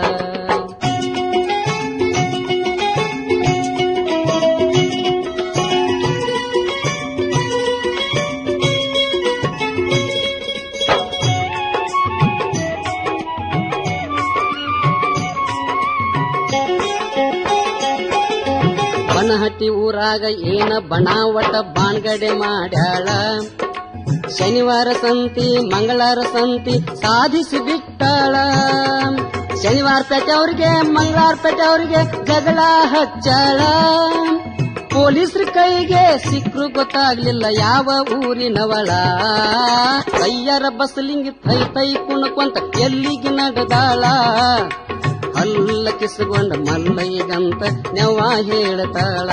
ಬನಹಟ್ಟಿ ಊರಾಗ ಏನ ಬಣಾವಟ ಬಾಣ್ಗಡೆ ಮಾಡ್ಯಾಳ ಶನಿವಾರ ಸಂತಿ ಮಂಗಳವಾರ ಸಂತಿ ಸಾಧಿಸಿ ಬಿಟ್ಟಾಳ ಶನಿವಾರ ಪೇಟೆ ಅವ್ರಿಗೆ ಮಂಗಳವಾರ ಪೇಟೆ ಅವ್ರಿಗೆ ಜಗಳ ಹಚ್ಚಾಳ ಪೊಲೀಸ್ರ ಕೈಗೆ ಸಿಕ್ರು ಗೊತ್ತಾಗ್ಲಿಲ್ಲ ಯಾವ ಊರಿನವಳ ಕೈಯರ ಬಸ್ಲಿಂಗಿ ತೈ ತೈ ಕುಣ್ಕೊಂತ ಎಲ್ಲಿಗೆ ನಡೆದಾಳ ಅಲ್ಲ ಕಿಸ್ಕೊಂಡ ಮಲ್ಲಯ್ಯಗಂತ ನೆವ ಹೇಳ್ತಾಳ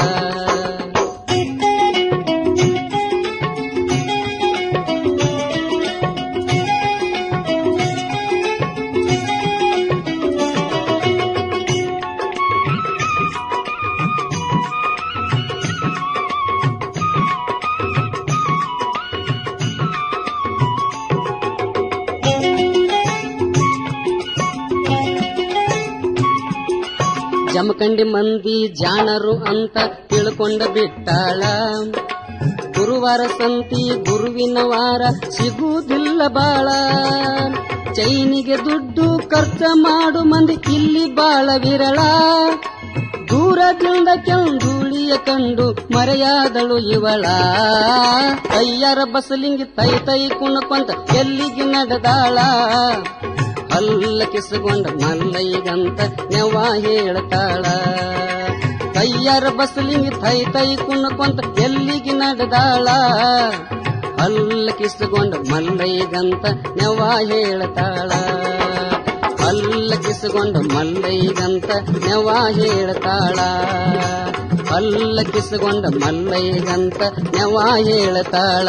ಜಮಖಂಡಿ ಮಂದಿ ಜಾಣರು ಅಂತ ತಿಳ್ಕೊಂಡ ಬಿಟ್ಟಾಳ ಗುರುವಾರ ಸಂತಿ ಗುರುವಿನ ವಾರ ಸಿಗುವುದಿಲ್ಲ ಬಾಳ ಚೈನಿಗೆ ದುಡ್ಡು ಖರ್ಚ ಮಾಡು ಮಂದಿ ಇಲ್ಲಿ ಬಾಳ ವಿರಳ ದೂರದಿಂದ ಕೆಂದುಳಿಯ ಕಂಡು ಮರೆಯಾದಳು ಇವಳ ಕೈಯರ ಬಸಲಿಂಗಿ ತೈ ತೈ ಕುಣಕೊಂತ ಎಲ್ಲಿಗೆ ನಡೆದಾಳ ಅಲ್ಲ ಕಿಸ್ಕೊಂಡ ಮಲ್ಲಯ್ಯಗಂತ ನೆವ ಹೇಳ್ತಾಳ ಕೈಯರ ಬಸಲಿಂಗಿ ತೈ ತೈ ಕುಣಕೊಂತ ಎಲ್ಲಿಗೆ ನಡೆದಾಳ ಅಲ್ಲ ಕಿಸ್ಕೊಂಡ ಮಲ್ಲಯ್ಯಗಂತ ನೆವ ಹೇಳ್ತಾಳ ಅಲ್ಲ ಕಿಸ್ಕೊಂಡ ಮಲ್ಲಯ್ಯಗಂತ ನೆವ ಹೇಳ್ತಾಳ ಅಲ್ಲ ಕಿಸ್ಕೊಂಡ ಮಲ್ಲಯ್ಯಗಂತ ನೆವ ಹೇಳ್ತಾಳ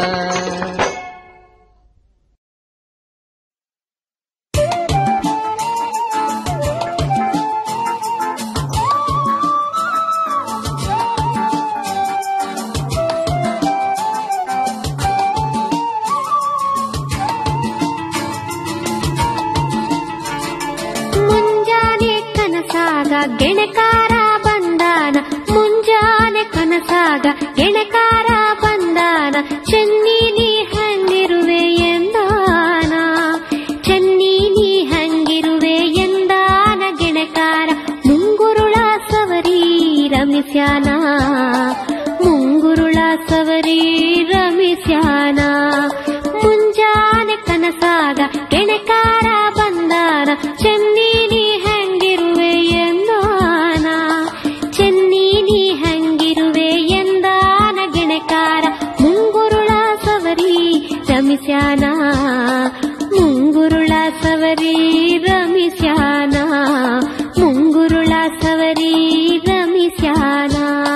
ಮುಂಜಾನೆ ಕನಸಾಗ ಗೆಣಕಾರ ಬಂದಾನ ಮುಂಜಾನೆ ಕನಸಾಗ ಗೆಣಕಾರ ಬಂದಾನ ಚೆನ್ನಿ ನೀ ಹಂಗಿರುವೆ ಎಂದಾನ ಚೆನ್ನಿ ನೀ ಹಂಗಿರುವೆ ಎಂದಾನ ಗೆಣಕಾರ ಮುಂಗುರುಳ ಸವರಿ ರಮಿಸ್ಯಾನ ಮುಂಗುರುಳ ಸವರಿ ರಮಿಸ್ಯಾನ ಮುಂಜಾನೆ ಕನಸಾಗ ಗೆಣಕಾರ ಬಂದಾನ ಚೆನ್ನಿ ನೀ ಹಂಗಿರುವೆ ಎಂದಾನ ಚೆನ್ನಿ ನೀ ಹಂಗಿರುವೆ ಎಂದಾನ ಗೆಣಕಾರ ಮುಂಗುರುಳ ಸವರಿ ರಮಿಸ್ಯಾನ ಮುಂಗುರುಳ ಸವರಿ ರಮಿಸ್ಯಾನ ಮುಂಗುರುಳ ಸವರಿ ರಮಿಸ್ಯಾನ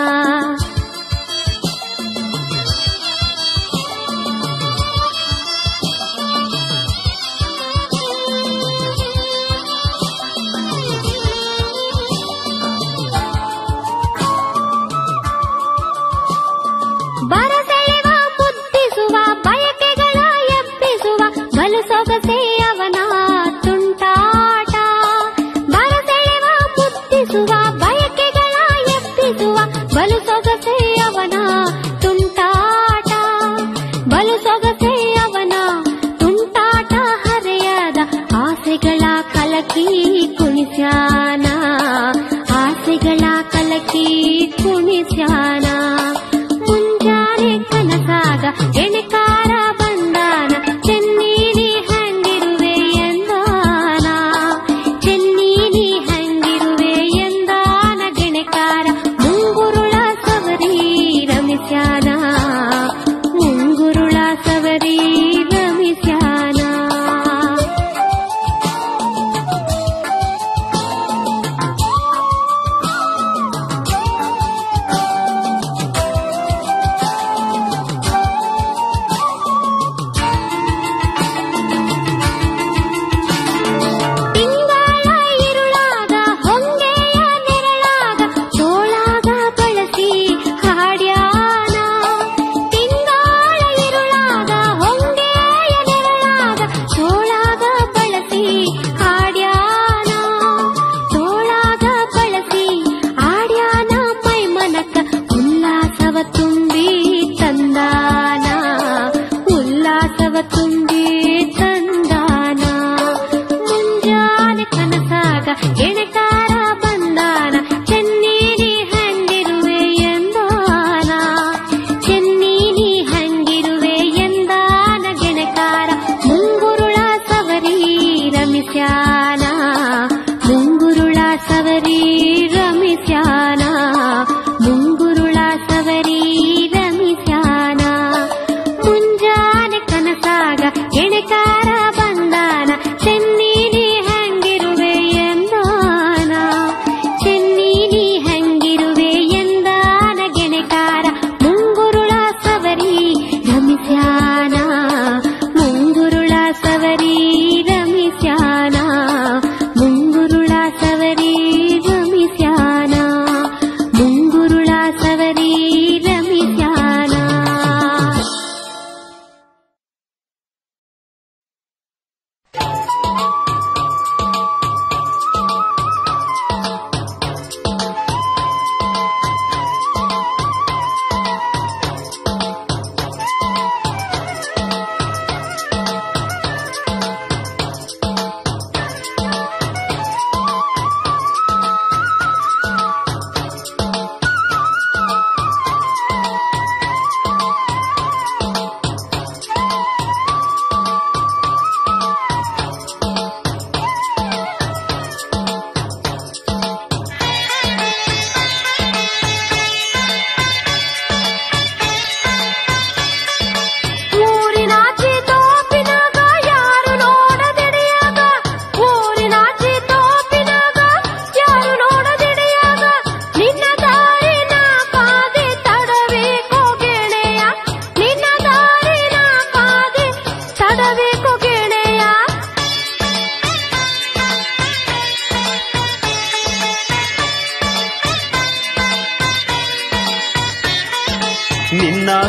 ಬರಸೆಳೆವ ಮುದ್ದಿಸುವ ಬಯಕೆಗಳ ಎಬ್ಬಿಸುವ ಬಲು ಸೊಗಸೆ ಅವನ ತುಂಟಾಟ ಬರಸೆಳೆವ ಮುದ್ದಿಸುವ ಬಯಕೆಗಳ ಎಬ್ಬಿಸುವ ಬಲು ಸೊಗಸೆ ಅವನ ತುಂಟಾಟ ಬಲು ಸೊಗಸೆ ಅವನ ತುಂಟಾಟ ಹರೆಯದ ಆಸೆಗಳ ಕಲಕಿ ಕುಣಿಸ್ಯಾನ ಆಸೆಗಳ ಕಲಕಿ ಕುಣಿಸ್ಯಾನ ಮುಂಜಾನೆ ಕನಸಾಗ ಎಣೆಕಾರ ಬಂದಾನ ಚೆನ್ನೀನಿ ಹಂಗಿರುವೆ ಎಂದಾನ ಚೆನ್ನೀನಿ ಹಂಗಿರುವೆ ಎಂದಾನ ಗೆಣೆಕಾರ ಮುಂಗುರುಳ ಸವರಿ ರಮಿಸ್ಯಾನ ಮುಂಗುರುಳ ಸವರಿ ರಮಿಸ್ಯಾನ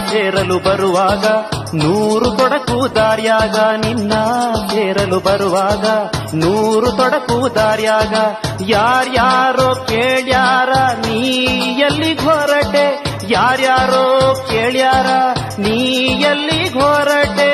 ಸೇರಲು ಬರುವಾಗ ನೂರು ತೊಡಕು ದಾರ್ಯಾಗ ನಿನ್ನ ಸೇರಲು ಬರುವಾಗ ನೂರು ತೊಡಕು ದಾರ್ಯಾಗ ಯಾರ್ಯಾರೋ ಕೇಳ್ಯಾರ ನೀ ಎಲ್ಲಿ ಹೊರಟೆ ಯಾರ್ಯಾರೋ ಕೇಳ್ಯಾರ ನೀ ಎಲ್ಲಿ ಹೊರಟೆ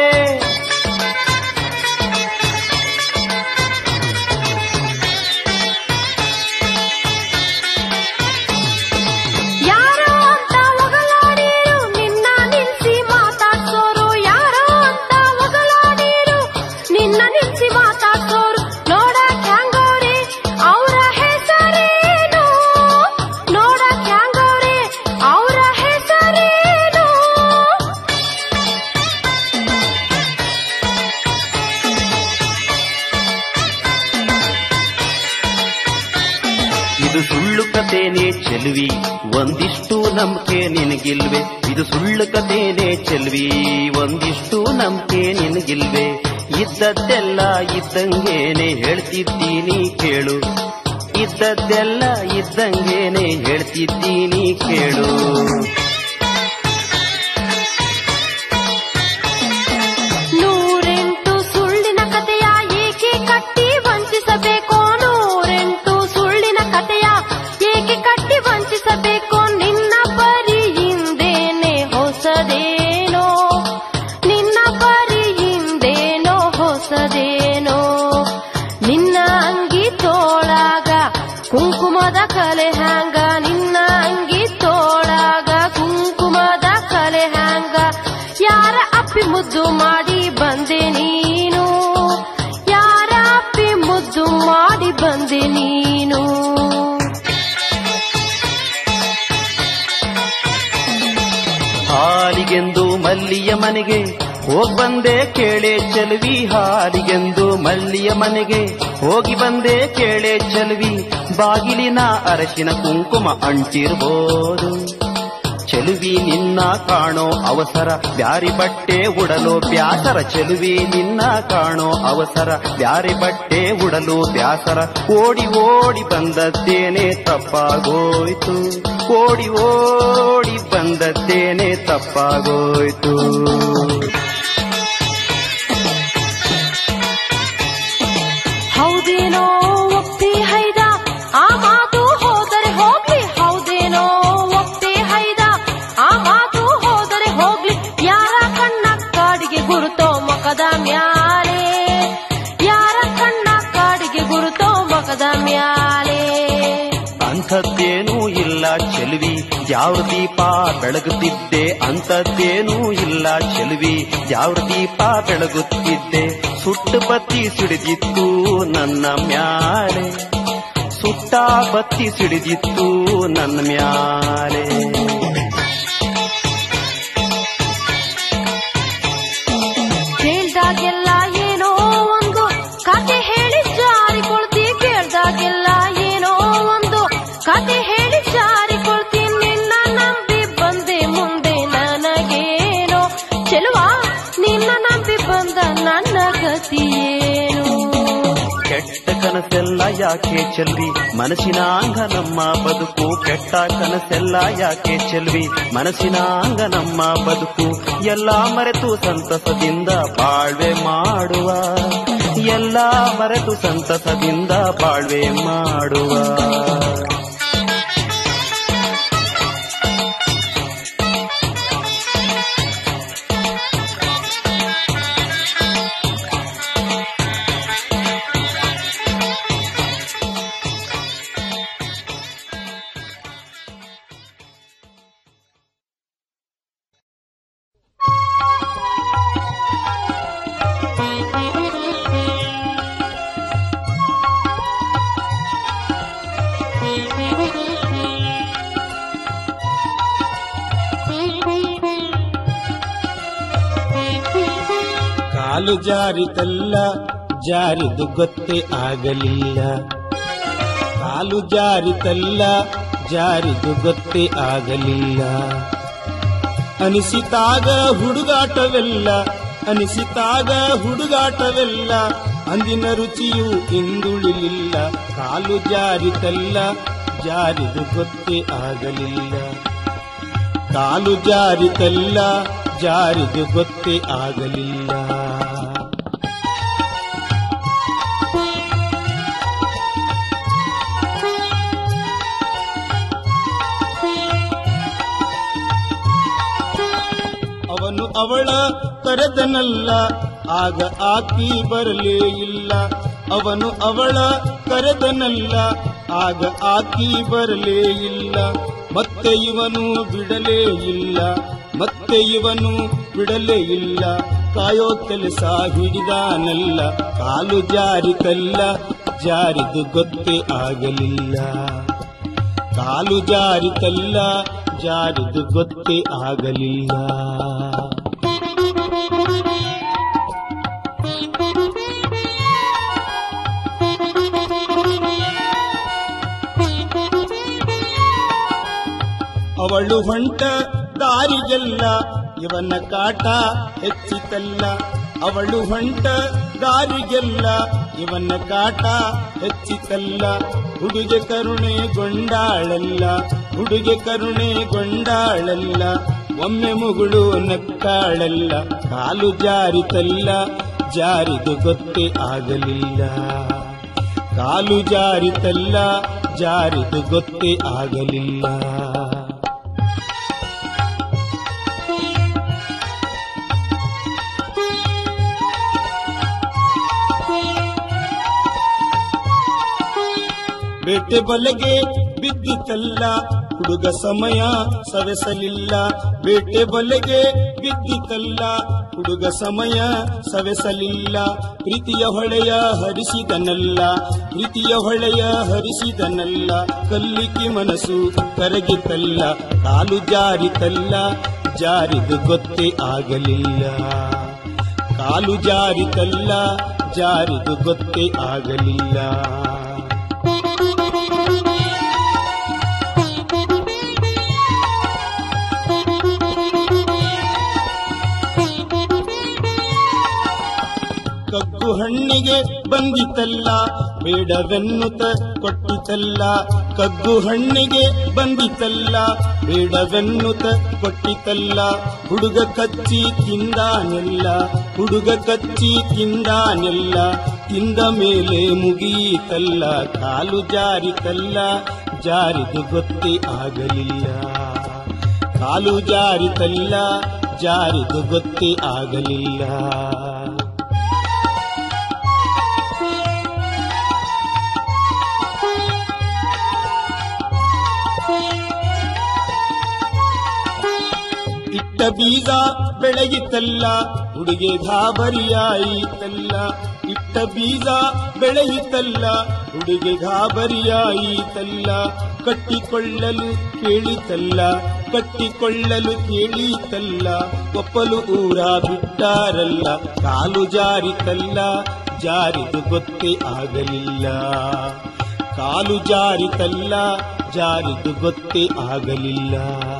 ಯಾರೋ ಅಂತ ಒಗಲಾಡಿರು ನಿನ್ನ ನಿಲ್ಸಿ ಮಾತಾಡ್ಸೋರು ಯಾರೋ ಅಂತ ಒಗಲಾಡಿರು ನಿನ್ನ ನಿಲ್ಸಿ ಮಾತಾಡ್ಸೋರು ನೋಡಕ್ ಹ್ಯಾಂಗವ್ರೆ ಅವರ ಹೆಸರೇನು ನೋಡಕ್ ಹ್ಯಾಂಗವ್ರೆ ಅವರ ಹೆಸರೇನು ಇದು ಸುಳ್ಳು ಕಥೆನೇ ಚೆಲ್ವಿ ಒಂದಿಷ್ಟು ನಂಬಿಕೆ ನಿನಗಿಲ್ವೆ ಇದು ಸುಳ್ಳು ಕಥೆನೇ ಚೆಲ್ವಿ ಒಂದಿಷ್ಟು ನಂಬಿಕೆ ನಿನಗಿಲ್ವೆ ಇದ್ದದ್ದೆಲ್ಲ ಇದ್ದಂಗೇನೆ ಹೇಳ್ತಿದ್ದೀನಿ ಕೇಳು ಇದ್ದದ್ದೆಲ್ಲ ಇದ್ದಂಗೇನೆ ಹೇಳ್ತಿದ್ದೀನಿ ಕೇಳು ನೂರೆಂಟು ಸುಳ್ಳಿನ ಕಥೆಯ ಏಕೆ ಕಟ್ಟಿ ವಂಚಿಸಬೇಕೋ ನೂರೆಂಟು ಸುಳ್ಳಿನ ಕಥೆಯ ಏಕೆ ಕಟ್ಟಿ ವಂಚಿಸಬೇಕೋ ನಿನ್ನ ಪರಿಯಿಂದೇನೆ ಹೊಸದೇನೋ ನಿನ್ನ ಪರಿಯಿಂದೇನೋ ಹೊಸದೇನೋ ನಿನ್ನ ಅಂಗಿ ತೋಳಾಗ ಕುಂಕುಮದ ಕಲೆ ಹ್ಯಾಂಗ ನಿನ್ನ ಅಂಗಿ ತೋಳಾಗ ಕುಂಕುಮದ ಕಲೆ ಹ್ಯಾಂಗ ಯಾರ ಅಪ್ಪಿ ಮುದ್ದು ಮಾಡಿ ಬಂದೆ ನೀನು ಯಾರ ಅಪ್ಪಿ ಮುದ್ದು ಮಾಡಿ ಬಂದೆ ನೀನು ಹಾಲಿಗೆಂದು ಮಲ್ಲಿಯ ಮನೆಗೆ ಹೋಗ್ ಬಂದೆ ಕೇಳೆ ಚೆಲುವಿ ಹಾಲಿಗೆಂದು ಮಲ್ಲಿಯ ಮನೆಗೆ ಹೋಗಿ ಬಂದೆ ಕೇಳೆ ಚೆಲುವಿ ಬಾಗಿಲಿನ ಅರಶಿನ ಕುಂಕುಮ ಅಂಟಿರ್ಬೋದು ಚೆಲುವಿ ನಿನ್ನ ಕಾಣೋ ಅವಸರ ಬ್ಯಾರಿ ಬಟ್ಟೆ ಉಡಲು ಬ್ಯಾಸರ ಚೆಲುವಿ ನಿನ್ನ ಕಾಣೋ ಅವಸರ ಬ್ಯಾರಿ ಬಟ್ಟೆ ಉಡಲು ಬ್ಯಾಸರ ಓಡಿ ಓಡಿ ಬಂದದ್ದೇನೆ ತಪ್ಪಾಗೋಯ್ತು ಓಡಿ ಓಡಿ ಬಂದದ್ದೇನೆ ತಪ್ಪಾಗೋಯ್ತು ಹೌದೇನೋ ಒಪ್ಪಿ ಹೈದ ಆ ಮಾತು ಹೋದರೆ ಹೋಗ್ಲಿ ಹೌದೇನೋ ಒಪ್ಪಿ ಹೈದ ಆ ಮಾತು ಹೋದರೆ ಹೋಗ್ಲಿ ಯಾರ ಕಣ್ಣ ಕಾಡಿಗೆ ಗುರುತೋ ಮಕದ ಮ್ಯಾಲೆ ಯಾರ ಕಣ್ಣ ಕಾಡಿಗೆ ಗುರುತೋ ಮಕದ ಮ್ಯಾಲೆ ಅಂಥದ್ದೇನೂ ಇಲ್ಲ ಚೆಲುವಿ ಯಾವ ದೀಪ ಬೆಳಗುತ್ತಿದ್ದೆ ಅಂಥದ್ದೇನೂ ಇಲ್ಲ ಚೆಲುವಿ ಯಾವ ದೀಪ ಬೆಳಗುತ್ತಿದ್ದೆ ಸುಟ್ಟು ಬತ್ತಿ ಸಿಡಿದಿತ್ತು ನನ್ನ ಮ್ಯಾಲೆ ಸುಟ್ಟ ಬತ್ತಿ ಸಿಡಿದಿತ್ತು ನನ್ನ ಮ್ಯಾಲೆ ಕೇಳ್ದಾಗೆಲ್ಲ ಏನೋ ಒಂದು ಕತೆ ಹೇಳಿ ಜಾರಿಕೊಳ್ತಿ ಕೇಳ್ದಾಗೆಲ್ಲ ಏನೋ ಒಂದು ಕತೆ ಹೇಳಿ ಜಾರಿಕೊಳ್ತಿ ನಿನ್ನ ನಂಬಿ ಬಂದೆ ಮುಂದೆ ನನಗೇನೋ ಚೆಲುವ ನಿನ್ನ ನಂಬಿ ಬಂದ ನನ್ನ ಗತಿಯೇನು ಕೆಟ್ಟ ಕನಸೆಲ್ಲ ಯಾಕೆ ಚೆಲ್ವಿ ಮನಸ್ಸಿನ ಅಂಗ ನಮ್ಮ ಬದುಕು ಕೆಟ್ಟ ಕನಸೆಲ್ಲ ಯಾಕೆ ಚೆಲ್ವಿ ಮನಸ್ಸಿನ ಅಂಗ ನಮ್ಮ ಬದುಕು ಎಲ್ಲ ಮರೆತು ಸಂತಸದಿಂದ ಬಾಳ್ವೆ ಮಾಡುವ ಎಲ್ಲ ಮರೆತು ಸಂತಸದಿಂದ ಬಾಳ್ವೆ ಮಾಡುವ ಕಾಲು ಜಾರಿತಲ್ಲ ಜಾರಿದು ಗೊತ್ತೇ ಆಗಲಿಲ್ಲ ಕಾಲು ಜಾರಿತಲ್ಲ ಜಾರಿದು ಗೊತ್ತೇ ಆಗಲಿಲ್ಲ ಅನಿಸಿತಾಗ ಹುಡುಗಾಟವೆಲ್ಲ ಅನಿಸಿತಾಗ ಹುಡುಗಾಟವೆಲ್ಲ ಅಂದಿನ ರುಚಿಯು ಇಂದುಳಿಲಿಲ್ಲ ಕಾಲು ಜಾರಿತಲ್ಲ ಜಾರಿದು ಗೊತ್ತೇ ಆಗಲಿಲ್ಲ ಕಾಲು ಜಾರಿತಲ್ಲ ಜಾರಿದು ಗೊತ್ತೇ ಆಗಲಿಲ್ಲ ಅವನು ಅವಳ ಕರೆದನಲ್ಲ ಆಗ ಆಕಿ ಬರಲೇ ಇಲ್ಲ ಅವನು ಅವಳ ಕರೆದನಲ್ಲ ಆಗ ಆಕಿ ಬರಲೇ ಇಲ್ಲ ಮತ್ತೆ ಇವನು ಬಿಡಲೇ ಇಲ್ಲ ಮತ್ತೆ ಇವನು ಬಿಡಲೇ ಇಲ್ಲ ಕಾಯೋ ಕೆಲಸ ಹಿಡಿದಾನಲ್ಲ ಕಾಲು ಜಾರಿತಲ್ಲ ಜಾರಿದು ಗೊತ್ತೇ ಆಗಲಿಲ್ಲ ಕಾಲು ಜಾರಿತಲ್ಲ ಜಾರಿದು ಗೊತ್ತೇ ಆಗಲಿಲ್ಲ ಅವಳು ಹೊಂಟ ದಾರಿಗೆಲ್ಲ ಇವನ ಕಾಟ ಹೆಚ್ಚಿತಲ್ಲ ಅವಳು ಹೊಂಟ ದಾರಿಗೆಲ್ಲ ಇವನ ಕಾಟ ಹೆಚ್ಚಿತಲ್ಲ ಹುಡುಗೆ ಕರುಣೆ ಗೊಂಡಾಳಲ್ಲ ಹುಡುಗೆ ಕರುಣೆ ಗೊಂಡಾಳಲ್ಲ ಒಮ್ಮೆ ಮುಗುಳು ನಕ್ಕಾಳಲ್ಲ ಕಾಲು ಜಾರಿತಲ್ಲ ಜಾರಿದು ಗೊತ್ತೇ ಆಗಲಿಲ್ಲ ಕಾಲು ಜಾರಿತಲ್ಲ ಜಾರಿದು ಗೊತ್ತೇ ಆಗಲಿಲ್ಲ ಬೇಟೆ ಬಲೆಗೆ ಬಿದ್ದಿತಲ್ಲ ಹುಡುಗ ಸಮಯ ಸವೆಸಲಿಲ್ಲ ಬೇಟೆ ಬಲೆಗೆ ಬಿದ್ದಿತಲ್ಲ ಹುಡುಗ ಸಮಯ ಸವೆಸಲಿಲ್ಲ ಪ್ರೀತಿಯ ಹೊಳೆಯ ಹರಿಸಿದನಲ್ಲ ಪ್ರೀತಿಯ ಹೊಳೆಯ ಹರಿಸಿದನಲ್ಲ ಕಲ್ಲಿಕ್ಕಿ ಮನಸ್ಸು ಕರಗಿತಲ್ಲ ಕಾಲು ಜಾರಿತಲ್ಲ ಜಾರಿದು ಗೊತ್ತೇ ಆಗಲಿಲ್ಲ ಕಾಲು ಜಾರಿತಲ್ಲ ಜಾರಿದು ಗೊತ್ತೇ ಆಗಲಿಲ್ಲ ಕಗ್ಗು ಹಣ್ಣಿಗೆ ಬಂದಿತಲ್ಲ ಬೇಡವೆನ್ನುತ್ತ ಕೊಟ್ಟಿತಲ್ಲ ಕಗ್ಗು ಹಣ್ಣಿಗೆ ಬಂದಿತಲ್ಲ ಬೇಡವೆನ್ನುತ್ತ ಕೊಟ್ಟಿತಲ್ಲ ಹುಡುಗ ಕಚ್ಚಿ ತಿಂದಾನೆಲ್ಲ ಹುಡುಗ ಕಚ್ಚಿ ತಿಂದಾನೆಲ್ಲ ತಿಂದ ಮೇಲೆ ಮುಗಿಯಿತಲ್ಲ ಕಾಲು ಜಾರಿತಲ್ಲ ಜಾರಿದು ಗೊತ್ತೇ ಆಗಲಿಲ್ಲ ಕಾಲು ಜಾರಿತಲ್ಲ ಜಾರಿದು ಗೊತ್ತೇ ಆಗಲಿಲ್ಲ ಇಟ್ಟ ಬೀಜ ಬೆಳೆಯಿತಲ್ಲ ಹುಡುಗೆ ಗಾಬರಿಯಾಯಿತಲ್ಲ ಇಟ್ಟ ಬೀಜ ಬೆಳೆಯಿತಲ್ಲ ಹುಡುಗೆ ಗಾಬರಿಯಾಯಿತಲ್ಲ ಕಟ್ಟಿಕೊಳ್ಳಲು ಕೇಳಿತಲ್ಲ ಕಟ್ಟಿಕೊಳ್ಳಲು ಕೇಳಿತಲ್ಲ ಒಪ್ಪಲು ಊರ ಬಿಟ್ಟಾರಲ್ಲ ಕಾಲು ಜಾರಿತಲ್ಲ ಜಾರಿದು ಗೊತ್ತೇ ಆಗಲಿಲ್ಲ ಕಾಲು ಜಾರಿತಲ್ಲ ಜಾರಿದು ಗೊತ್ತೇ ಆಗಲಿಲ್ಲ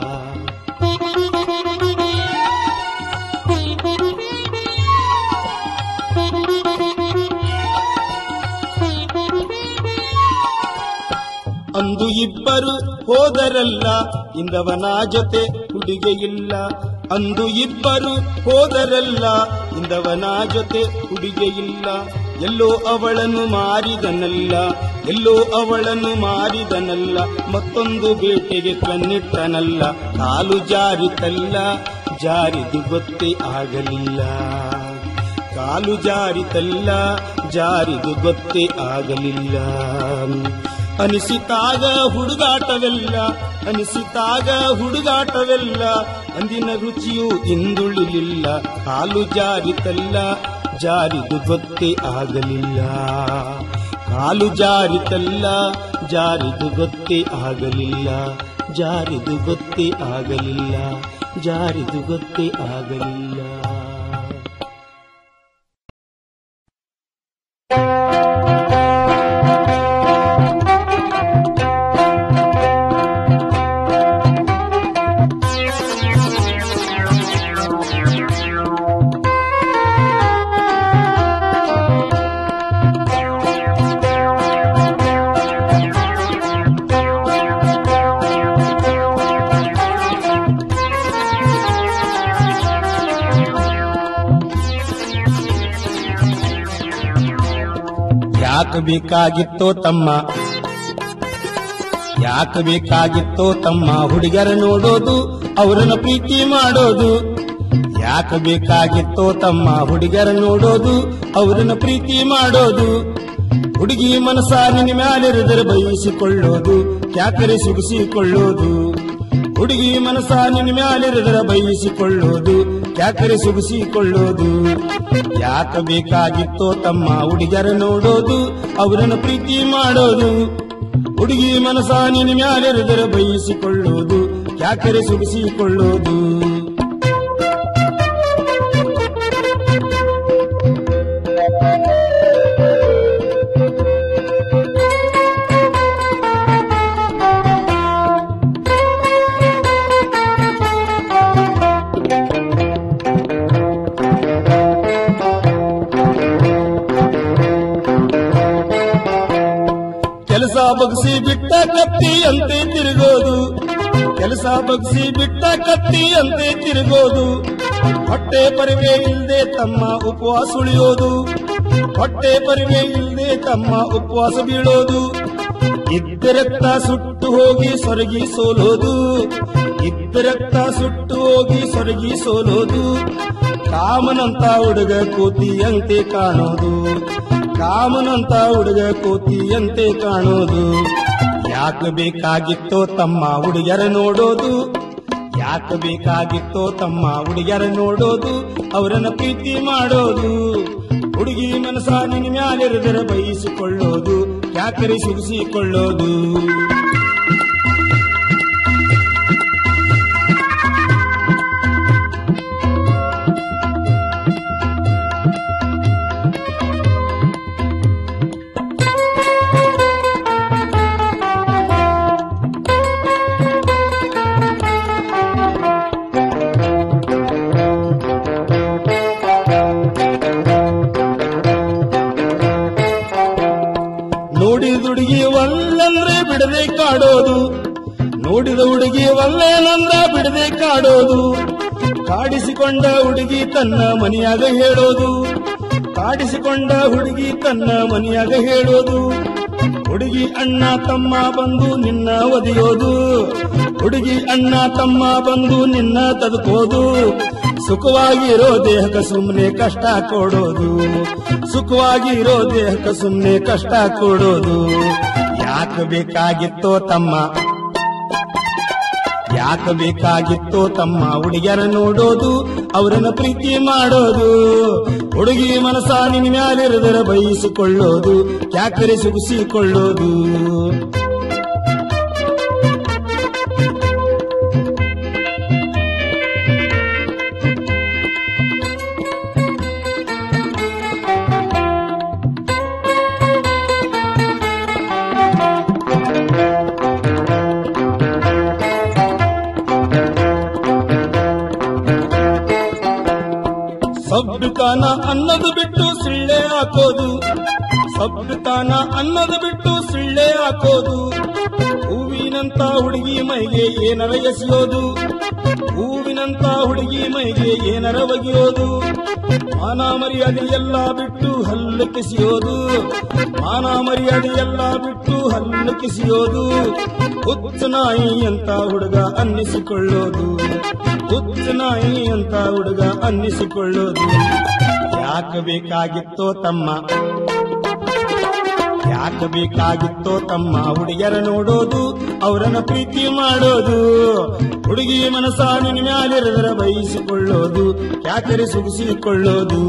ಅಂದು ಇಬ್ಬರು ಹೋದರಲ್ಲ ಇಂದವನ ಜೊತೆ ಹುಡುಗೆ ಇಲ್ಲ ಅಂದು ಇಬ್ಬರು ಹೋದರಲ್ಲ ಇಂದವನ ಜೊತೆ ಹುಡುಗೆ ಇಲ್ಲ ಎಲ್ಲೋ ಅವಳನ್ನು ಮಾರಿದನಲ್ಲ ಎಲ್ಲೋ ಅವಳನ್ನು ಮಾರಿದನಲ್ಲ ಮತ್ತೊಂದು ಬೇಟೆಗೆ ಕಣ್ಣಿಟ್ಟನಲ್ಲ ಕಾಲು ಜಾರಿತಲ್ಲ ಜಾರಿದು ಗೊತ್ತೇ ಆಗಲಿಲ್ಲ ಕಾಲು ಜಾರಿತಲ್ಲ ಜಾರಿದು ಗೊತ್ತೇ ಆಗಲಿಲ್ಲ ಅನಿಸಿತಾಗ ಹುಡುಗಾಟವೆಲ್ಲ ಅನಿಸಿತಾಗ ಹುಡುಗಾಟವೆಲ್ಲ ಅಂದಿನ ರುಚಿಯು ಇಂದುಳಿಲಿಲ್ಲ ಕಾಲು ಜಾರಿತಲ್ಲ ಜಾರಿದು ಗೊತ್ತೇ ಆಗಲಿಲ್ಲ ಕಾಲು ಜಾರಿತಲ್ಲ ಜಾರಿದು ಗೊತ್ತೇ ಆಗಲಿಲ್ಲ ಜಾರಿದು ಗೊತ್ತೇ ಆಗಲಿಲ್ಲ ಜಾರಿದು ಗೊತ್ತೇ ಆಗಲಿಲ್ಲ ಯಾಕೆ ಬೇಕಾಗಿತ್ತೋ ತಮ್ಮ ಯಾಕೆ ಬೇಕಾಗಿತ್ತೋ ತಮ್ಮ ಹುಡುಗರ ನೋಡೋದು ಅವರನ್ನ ಪ್ರೀತಿ ಮಾಡೋದು ಯಾಕೆ ಬೇಕಾಗಿತ್ತೋ ತಮ್ಮ ಹುಡುಗರ ನೋಡೋದು ಅವರನ್ನ ಪ್ರೀತಿ ಮಾಡೋದು ಹುಡುಗಿ ಮನಸ ನಿನ್ನ ಮ್ಯಾಲಿರಿದರೆ ಬಯಸಿಕೊಳ್ಳೋದು ಕ್ಯಾಕರೆ ಸುಗಿಸಿಕೊಳ್ಳೋದು ಹುಡುಗಿ ಮನಸ ನಿನ್ನ ಮ್ಯಾಲಿರಿದರ ಬಯಸಿಕೊಳ್ಳೋದು ಕ್ಯಾಕರೆ ಸುಗಿಸಿಕೊಳ್ಳೋದು ಯಾಕೆ ಬೇಕಾಗಿತ್ತೋ ತಮ್ಮ ಹುಡುಗರ ನೋಡೋದು ಅವರನ್ನ ಪ್ರೀತಿ ಮಾಡೋದು ಹುಡುಗಿ ಮನಸ ನಿನ್ನ ಮ್ಯಾಲಿರಿದರ ಬಯಸಿಕೊಳ್ಳೋದು ಕ್ಯಾಕರೆ ಸುಗಿಸಿಕೊಳ್ಳೋದು ಕೆಲಸ ಬಗ್ಸಿ ಬಿಟ್ಟ ಕತ್ತಿ ಅಂತೆ ತಿರುಗೋದು ಕೆಲಸ ಬಗ್ಸಿ ಬಿಟ್ಟ ಕತ್ತಿ ಅಂತೆ ತಿರುಗೋದು ಹೊಟ್ಟೆ ಪರಿವೆ ಇಲ್ದೆ ತಮ್ಮ ಉಪವಾಸ ಉಳಿಯೋದು ಹೊಟ್ಟೆ ಪರಿವೆ ಇಲ್ದೆ ತಮ್ಮ ಉಪವಾಸ ಬೀಳೋದು ಇದ್ದ ರಕ್ತ ಸುಟ್ಟು ಹೋಗಿ ಸೊರಗಿ ಸೋಲೋದು ಇದ್ದ ರಕ್ತ ಸುಟ್ಟು ಹೋಗಿ ಸೊರಗಿ ಸೋಲೋದು ಕಾಮನಂತ ಹುಡುಗ ಕೋತಿಯಂತೆ ಕಾಣೋದು ಕಾಮನಂತ ಹುಡುಗ ಕೋತಿಯಂತೆ ಕಾಣೋದು ಯಾಕೆ ಬೇಕಾಗಿತ್ತೋ ತಮ್ಮ ಹುಡುಗರ ನೋಡೋದು ಯಾಕೆ ಬೇಕಾಗಿತ್ತೋ ತಮ್ಮ ಹುಡುಗರ ನೋಡೋದು ಅವರನ್ನ ಪ್ರೀತಿ ಮಾಡೋದು ಹುಡುಗಿ ಮನಸ ನಿನ್ನ ಮ್ಯಾಲಿರಿದರೆ ಬಯಸಿಕೊಳ್ಳೋದು ಯಾಕರೆ ಸುಗಿಸಿಕೊಳ್ಳೋದು ನೋಡಿದ ಹುಡುಗಿ ಒಲ್ಲಂದ್ರೆ ಬಿಡದೆ ಕಾಡೋದು ನೋಡಿದ ಹುಡುಗಿ ಒಲ್ಲೇನಂದ್ರ ಬಿಡದೆ ಕಾಡೋದು ಕಾಡಿಸಿಕೊಂಡ ಹುಡುಗಿ ತನ್ನ ಮನೆಯಾಗ ಹೇಳೋದು ಕಾಡಿಸಿಕೊಂಡ ಹುಡುಗಿ ತನ್ನ ಮನೆಯಾಗ ಹೇಳೋದು ಹುಡುಗಿ ಅಣ್ಣ ತಮ್ಮ ಬಂದು ನಿನ್ನ ಒದೆಯೋದು ಹುಡುಗಿ ಅಣ್ಣ ತಮ್ಮ ಬಂದು ನಿನ್ನ ತದುಕೋದು ಸುಖವಾಗಿರೋ ದೇಹಕ್ಕೆ ಸುಮ್ಮನೆ ಕಷ್ಟ ಕೊಡೋದು ಸುಖವಾಗಿರೋ ದೇಹಕ್ಕೆ ಸುಮ್ಮನೆ ಕಷ್ಟ ಕೊಡೋದು ಯಾಕೆ ಬೇಕಾಗಿತ್ತೋ ತಮ್ಮ ಯಾಕೆ ಬೇಕಾಗಿತ್ತೋ ತಮ್ಮ ಹುಡುಗಿಯರ ನೋಡೋದು ಅವರನ್ನ ಪ್ರೀತಿ ಮಾಡೋದು ಹುಡುಗಿ ಮನಸ ನಿನ್ನ ಮ್ಯಾಲಿರದರ ಬಯಸಿಕೊಳ್ಳೋದು ಕ್ಯಾಕರೆ ಸುಗಿಸಿಕೊಳ್ಳೋದು ಸಬ್ಬಿತಾನ ಅನ್ನದು ಬಿಟ್ಟು ಸಿಳ್ಳೆ ಹಾಕೋದು ಸಬ್ಬಿತಾನ ಅನ್ನದು ಬಿಟ್ಟು ಸಿಳ್ಳೆ ಹಾಕೋದು ಹೂವಿನಂತ ಹುಡುಗಿ ಮೈಗೆ ಏನರ ಎಸೆಯೋದು ಹೂವಿನಂತ ಹುಡುಗಿ ಮೈಗೆ ಏನರ ಒಗೆಯೋದು ಮಾನ ಮರ್ಯಾದೆ ಎಲ್ಲ ಬಿಟ್ಟು ಹಲ್ಲು ಕಿಸಿಯೋದು ಮಾನ ಮರ್ಯಾದೆ ಎಲ್ಲ ಬಿಟ್ಟು ಹಲ್ಲು ಕಿಸಿಯೋದು ಹುಚ್ಚು ನಾಯಿ ಅಂತ ಹುಡುಗ ಅನ್ನಿಸಿಕೊಳ್ಳೋದು ಹುಚ್ಚು ನಾಯಿ ಅಂತ ಹುಡುಗ ಅನ್ನಿಸಿಕೊಳ್ಳೋದು ಯಾಕೆ ಬೇಕಾಗಿತ್ತೋ ತಮ್ಮ ಯಾಕೆ ಬೇಕಾಗಿತ್ತೋ ತಮ್ಮ ಹುಡುಗಿಯರ ನೋಡೋದು ಅವರನ್ನ ಪ್ರೀತಿ ಮಾಡೋದು ಹುಡುಗಿ ಮನಸ ನಿನ್ನ ಮ್ಯಾಲಿರದರ ಬಯಸಿಕೊಳ್ಳೋದು ಯಾಕರೆ ಸುಗಿಸಿಕೊಳ್ಳೋದು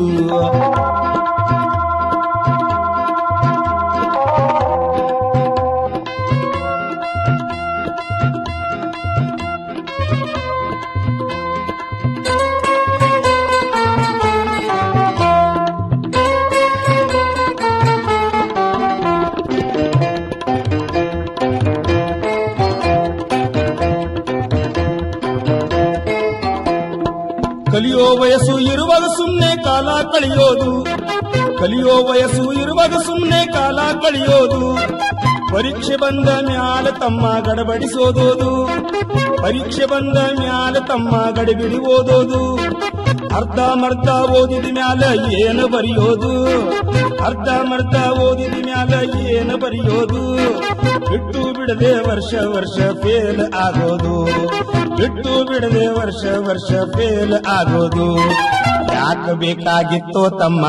ಕಲಿಯೋ ವಯಸ್ಸು ಇರುವಾಗ ಸುಮ್ಮನೆ ಕಾಲ ಕಳೆಯೋದು ಕಲಿಯೋ ವಯಸ್ಸು ಇರುವಾಗ ಸುಮ್ಮನೆ ಕಾಲ ಕಳೆಯೋದು ಪರೀಕ್ಷೆ ಬಂದ ಮ್ಯಾಲ ತಮ್ಮ ಗಡಬಡಿಸೋದೋದು ಪರೀಕ್ಷೆ ಬಂದ ಮ್ಯಾಲ ತಮ್ಮ ಗಡಿಬಿಡಿ ಓದೋದು ಅರ್ಧ ಮರ್ಧ ಓದಿದ ಮ್ಯಾಲ ಏನು ಬರೆಯೋದು ಅರ್ಧ ಮರ್ಧ ಓದಿದ ಮ್ಯಾಲ ಏನು ಬರೆಯೋದು ಬಿಟ್ಟು ಬಿಡದೆ ವರ್ಷ ವರ್ಷ ಫೇಲ್ ಆಗೋದು ಬಿಟ್ಟು ಬಿಡದೆ ವರ್ಷ ವರ್ಷ ಫೇಲ್ ಆಗೋದು ಯಾಕ ಬೇಕಾಗಿತ್ತೋ ತಮ್ಮ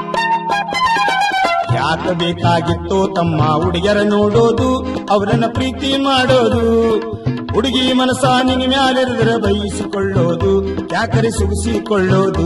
ಯಾಕ ಬೇಕಾಗಿತ್ತು ತಮ್ಮ ಹುಡುಗಿಯರ ನೋಡೋದು ಅವರನ್ನ ಪ್ರೀತಿ ಮಾಡೋದು ಹುಡುಗಿ ಮನಸ ನಿನ್ನ ಮ್ಯಾಲಿರಿದ್ರೆ ಬಯಸಿಕೊಳ್ಳೋದು ಯಾಕರೆ ಸುಗಿಸಿಕೊಳ್ಳೋದು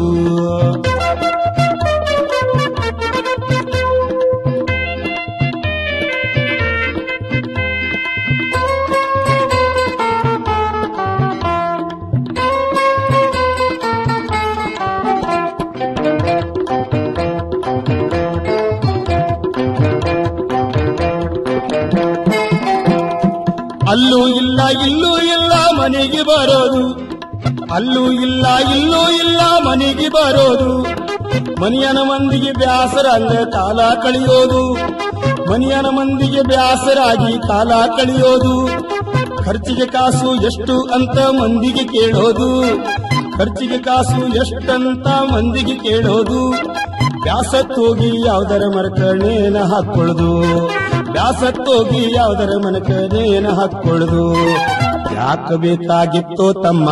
ಅಲ್ಲೂ ಇಲ್ಲ ಇಲ್ಲೂ ಇಲ್ಲ ಮನೆಗೆ ಬರೋದು ಅಲ್ಲೂ ಇಲ್ಲ ಇಲ್ಲೂ ಇಲ್ಲ ಮನೆಗೆ ಬರೋದು ಮನೆಯನ ಮಂದಿಗೆ ಬ್ಯಾಸರಂಗ ಕಾಲ ಕಳೆಯೋದು ಮನೆಯನ ಮಂದಿಗೆ ಬ್ಯಾಸರಾಗಿ ಕಾಲ ಕಳೆಯೋದು ಖರ್ಚಿಗೆ ಕಾಸು ಎಷ್ಟು ಅಂತ ಮಂದಿಗೆ ಕೇಳೋದು ಖರ್ಚಿಗೆ ಕಾಸು ಎಷ್ಟಂತ ಮಂದಿಗೆ ಕೇಳೋದು ಬ್ಯಾಸತ್ತೋಗಿ ಯಾವ್ದರ ಮರಕಣೇನ ಹಾಕೊಳ್ಳೋದು ಬ್ಯಾಸತ್ತೋಗಿ ಯಾವ್ದರ ಮನಕನೇನ ಹಾಕೊಳ್ಳೋದು ಯಾಕ ಬೇಕಾಗಿತ್ತೋ ತಮ್ಮ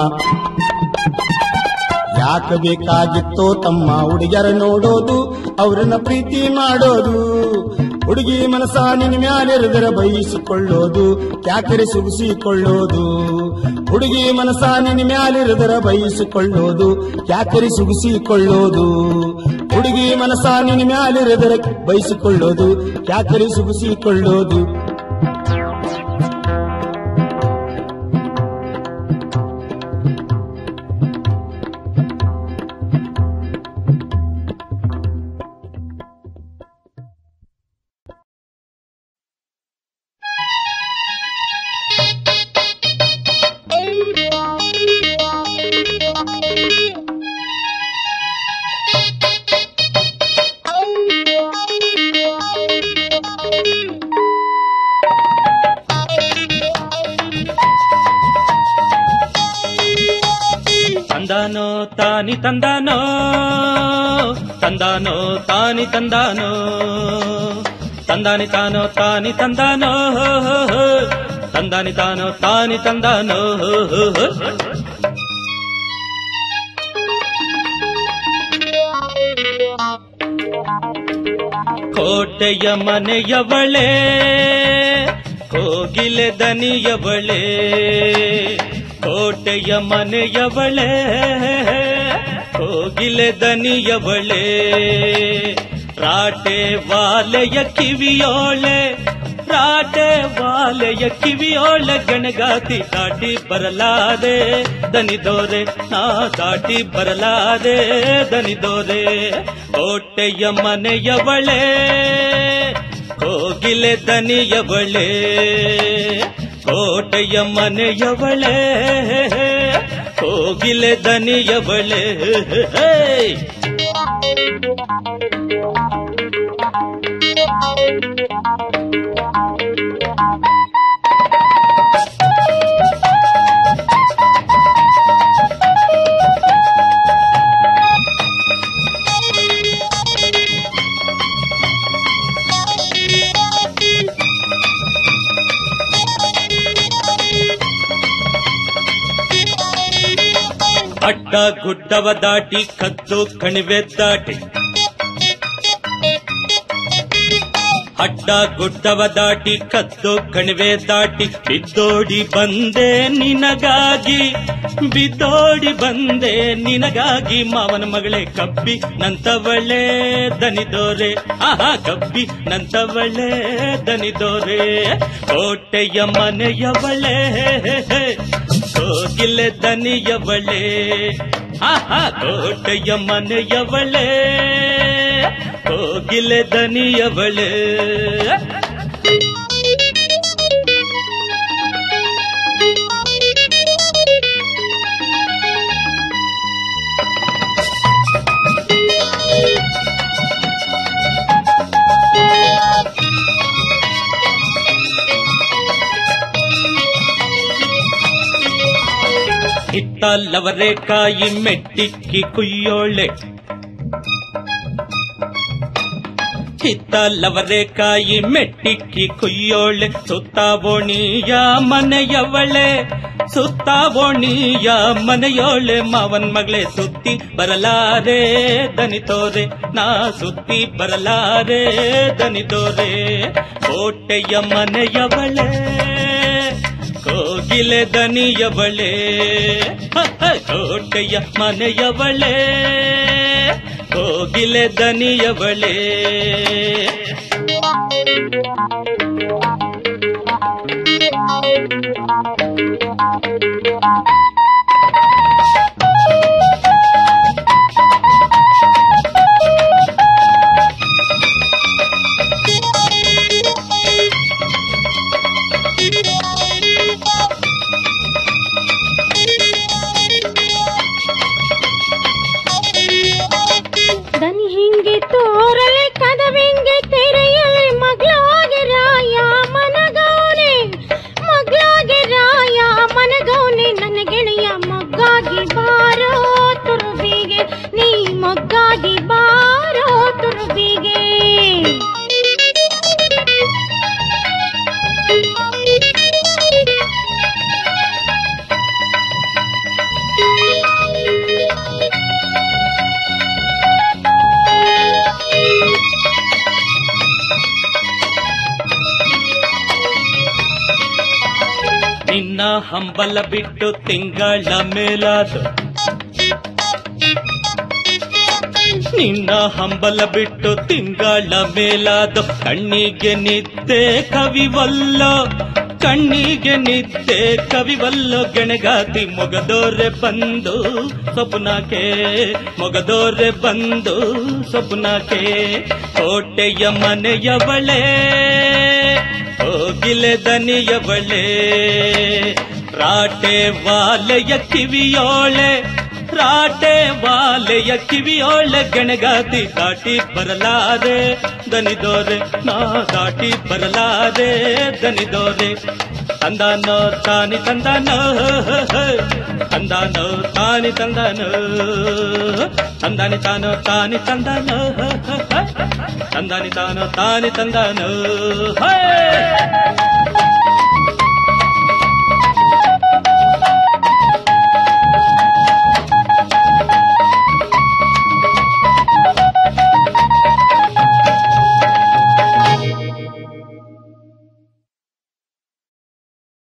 ಯಾಕ ಬೇಕಾಗಿತ್ತೋ ತಮ್ಮ ಹುಡುಗಿಯರ ನೋಡೋದು ಅವ್ರನ್ನ ಪ್ರೀತಿ ಮಾಡೋದು ಹುಡುಗಿ ಮನಸ ನಿನ್ನ ಮ್ಯಾಲಿರಿದರ ಬಯಸಿಕೊಳ್ಳೋದು ಕ್ಯಾಕರೆ ಸುಗಿಸಿಕೊಳ್ಳೋದು ಹುಡುಗಿ ಮನಸ ನಿನ್ನ ಮ್ಯಾಲಿರಿದರ ಬಯಸಿಕೊಳ್ಳೋದು ಕ್ಯಾಕರೆ ಸುಗಿಸಿಕೊಳ್ಳೋದು ಹುಡುಗಿ ಮನಸ ನಿನ್ನ ಮ್ಯಾಲಿರಿದರ ಬಯಸಿಕೊಳ್ಳೋದು ಕ್ಯಾಕರೆ ಸುಗಿಸಿಕೊಳ್ಳೋದು ತಂದಾನೋ ತಾನಿ ತಂದಾನೋ ತಂದಾನೋ ತಾನಿ ತಂದಾನೋ ತಂದಾನಿ ತಾನೋ ತಾನಿ ತಂದಾನೋ ತಂದಾನಿ ತಾನೋ ತಾನಿ ತಂದಾನೋ ಕೋಟೆಯ ಮನೆಯವಳೆ ಕೋಗಿಲೆ ದನಿಯವಳೆ ಕೋಟೆಯ ಮನೆಯವಳೆ ಕೋಗಿಲೆ ದನಿಯವಳೆ ರಾಟೆ ವಾಲೆಯ ಕಿವಿಯೋಳೆ ರಾಟೆ ವಾಲೆಯ ಕಿವಿಯೋಳೆ ಗಣಗಾತಿ ದಾಟಿ ಬರಲಾದೆ ದನಿದೋರೆ ನಾ ದಾಟಿ ಬರಲಾದೆ ದನಿದೋರೆ ಕೋಟೆಯ ಮನೆಯವಳೆ ಕೋಗಿಲೆ ದನಿಯವಳೆ ಕೋಟೆಯ ಮನೆಯವಳೆ ಕೋಗಿಲೆ ದನಿಯವಳೆ ಹೇ ಅಡ್ಡ ಗುಡ್ಡವ ದಾಟಿ ಕದ್ದು ಕಣಿವೆ ದಾಟಿ ಅಡ್ಡ ಗುಡ್ಡವ ದಾಟಿ ಕದ್ದು ಕಣಿವೆ ದಾಟಿ ಬಿದ್ದೋಡಿ ಬಂದೆ ನಿನಗಾಗಿ ಬಿದ್ದೋಡಿ ಬಂದೆ ನಿನಗಾಗಿ ಮಾವನ ಮಗಳೇ ಕಬ್ಬಿ ನಂತವಳೆ ದನಿದೋರೆ ಆಹಾ ಕಬ್ಬಿ ನಂತವಳೆ ದನಿದೋರೆ ಕೋಟೆಯ ಮನೆಯವಳೆ ಕೋಗಿಲೆ ದನಿಯವಳೆ ಆಹಾ ಕೋಟೆಯ ಮನೆಯವಳೆ ಕೋಗಿಲೆ ದನಿಯವಳೆ ಇಟ್ಟ ಹಿತ್ತಲವರೆಕಾಯಿ ಮೆಟ್ಟಿಕ್ಕಿ ಕುಯ್ಯೋಳೆ ಹಿತ್ತಲವರೆಕಾಯಿ ಮೆಟ್ಟಿಕ್ಕಿ ಕುಯ್ಯೋಳೆ ಸುತ್ತಾವೋಣಿಯ ಮನೆಯವಳೆ ಸುತ್ತಾವೋಣಿಯ ಮನೆಯೋಳೆ ಮಾವನ್ ಮಗಳೇ ಸುತ್ತಿ ಬರಲಾರೆ ದನಿತೋರೆ ನಾ ಸುತ್ತಿ ಬರಲಾರೆ ದನಿತೋರೆ ಕೋಟೆಯ ಮನೆಯವಳೆ ಕೋಗಿಲೆ ದನಿಯವಳೆ ಹ, ಹ, ಕೋಟೆಯ ಮನೆಯವಳೆ ಕೋಗಿಲೆ ದನಿಯವಳೆ ದನಿ ಹಿಂಗೆ ತೋರಲೆ ಕದವಿಂಗೆ ತೆರೆಯಲೆ ಮಗ್ಳಾಗೆ ರಾಯ ಮನಗೌನೆ ಮಗ್ಳಾಗೆ ರಾಯ ಮನಗೌನೆ ನನ್ನ ಗೆಳೆಯ ಮೊಗ್ಗಾಗಿ ಬಾರೋ ತುರುಬಿಗೆ ನೀ ಮೊಗ್ಗಾಗಿ ಬಾರೋ ತುರುಬಿಗೆ ನಿನ್ನ ಹಂಬಲ ಬಿಟ್ಟು ತಿಂಗಳ ಮೇಲಾದ ನಿನ್ನ ಹಂಬಲ ಬಿಟ್ಟು ತಿಂಗಳ ಮೇಲಾದ ಕಣ್ಣಿಗೆ ನಿದ್ದೆ ಕವಿವಲ್ಲ ಕಣ್ಣಿಗೆ ನಿದ್ದೆ ಕವಿವಲ್ಲ ಗೆಣಗಾತಿ ಮೊಗದೋರೆ ಬಂದು ಸ್ವಪ್ನಕ್ಕೆ ಮೊಗದೋರೆ ಬಂದು ಸ್ವಪ್ನಕ್ಕೆ ಕೋಟೆಯ ಮನೆಯವಳೆ ಹೋಗಿಲೆ ದನಿಯವಳೆ ರಾಟೆ ವಾಲೆಯ ಕಿವಿಯೋಳೆ ರಾಟೆ ವಾಲೆಯ ಕಿವಿಯೋಳೆ ಗಣಗಾತಿ ದಾಟಿ ಬರಲಾರೆ ದನಿದೋರೆ ನಾ ದಾಟಿ ಬರಲಾರೆ ದನಿದೋರೆ ತಂದಾನೋ ತಾನಿ ತಂದಾನೋ ತಂದಾನೋ ತಾನಿ ತಂದಾನೋ ತಂದಾನಿ ತಾನೋ ತಾನಿ ತಂದಾನೋ ತಂದಾನಿ ತಾನೋ ತಾನಿ ತಂದಾನೋ ಹೇ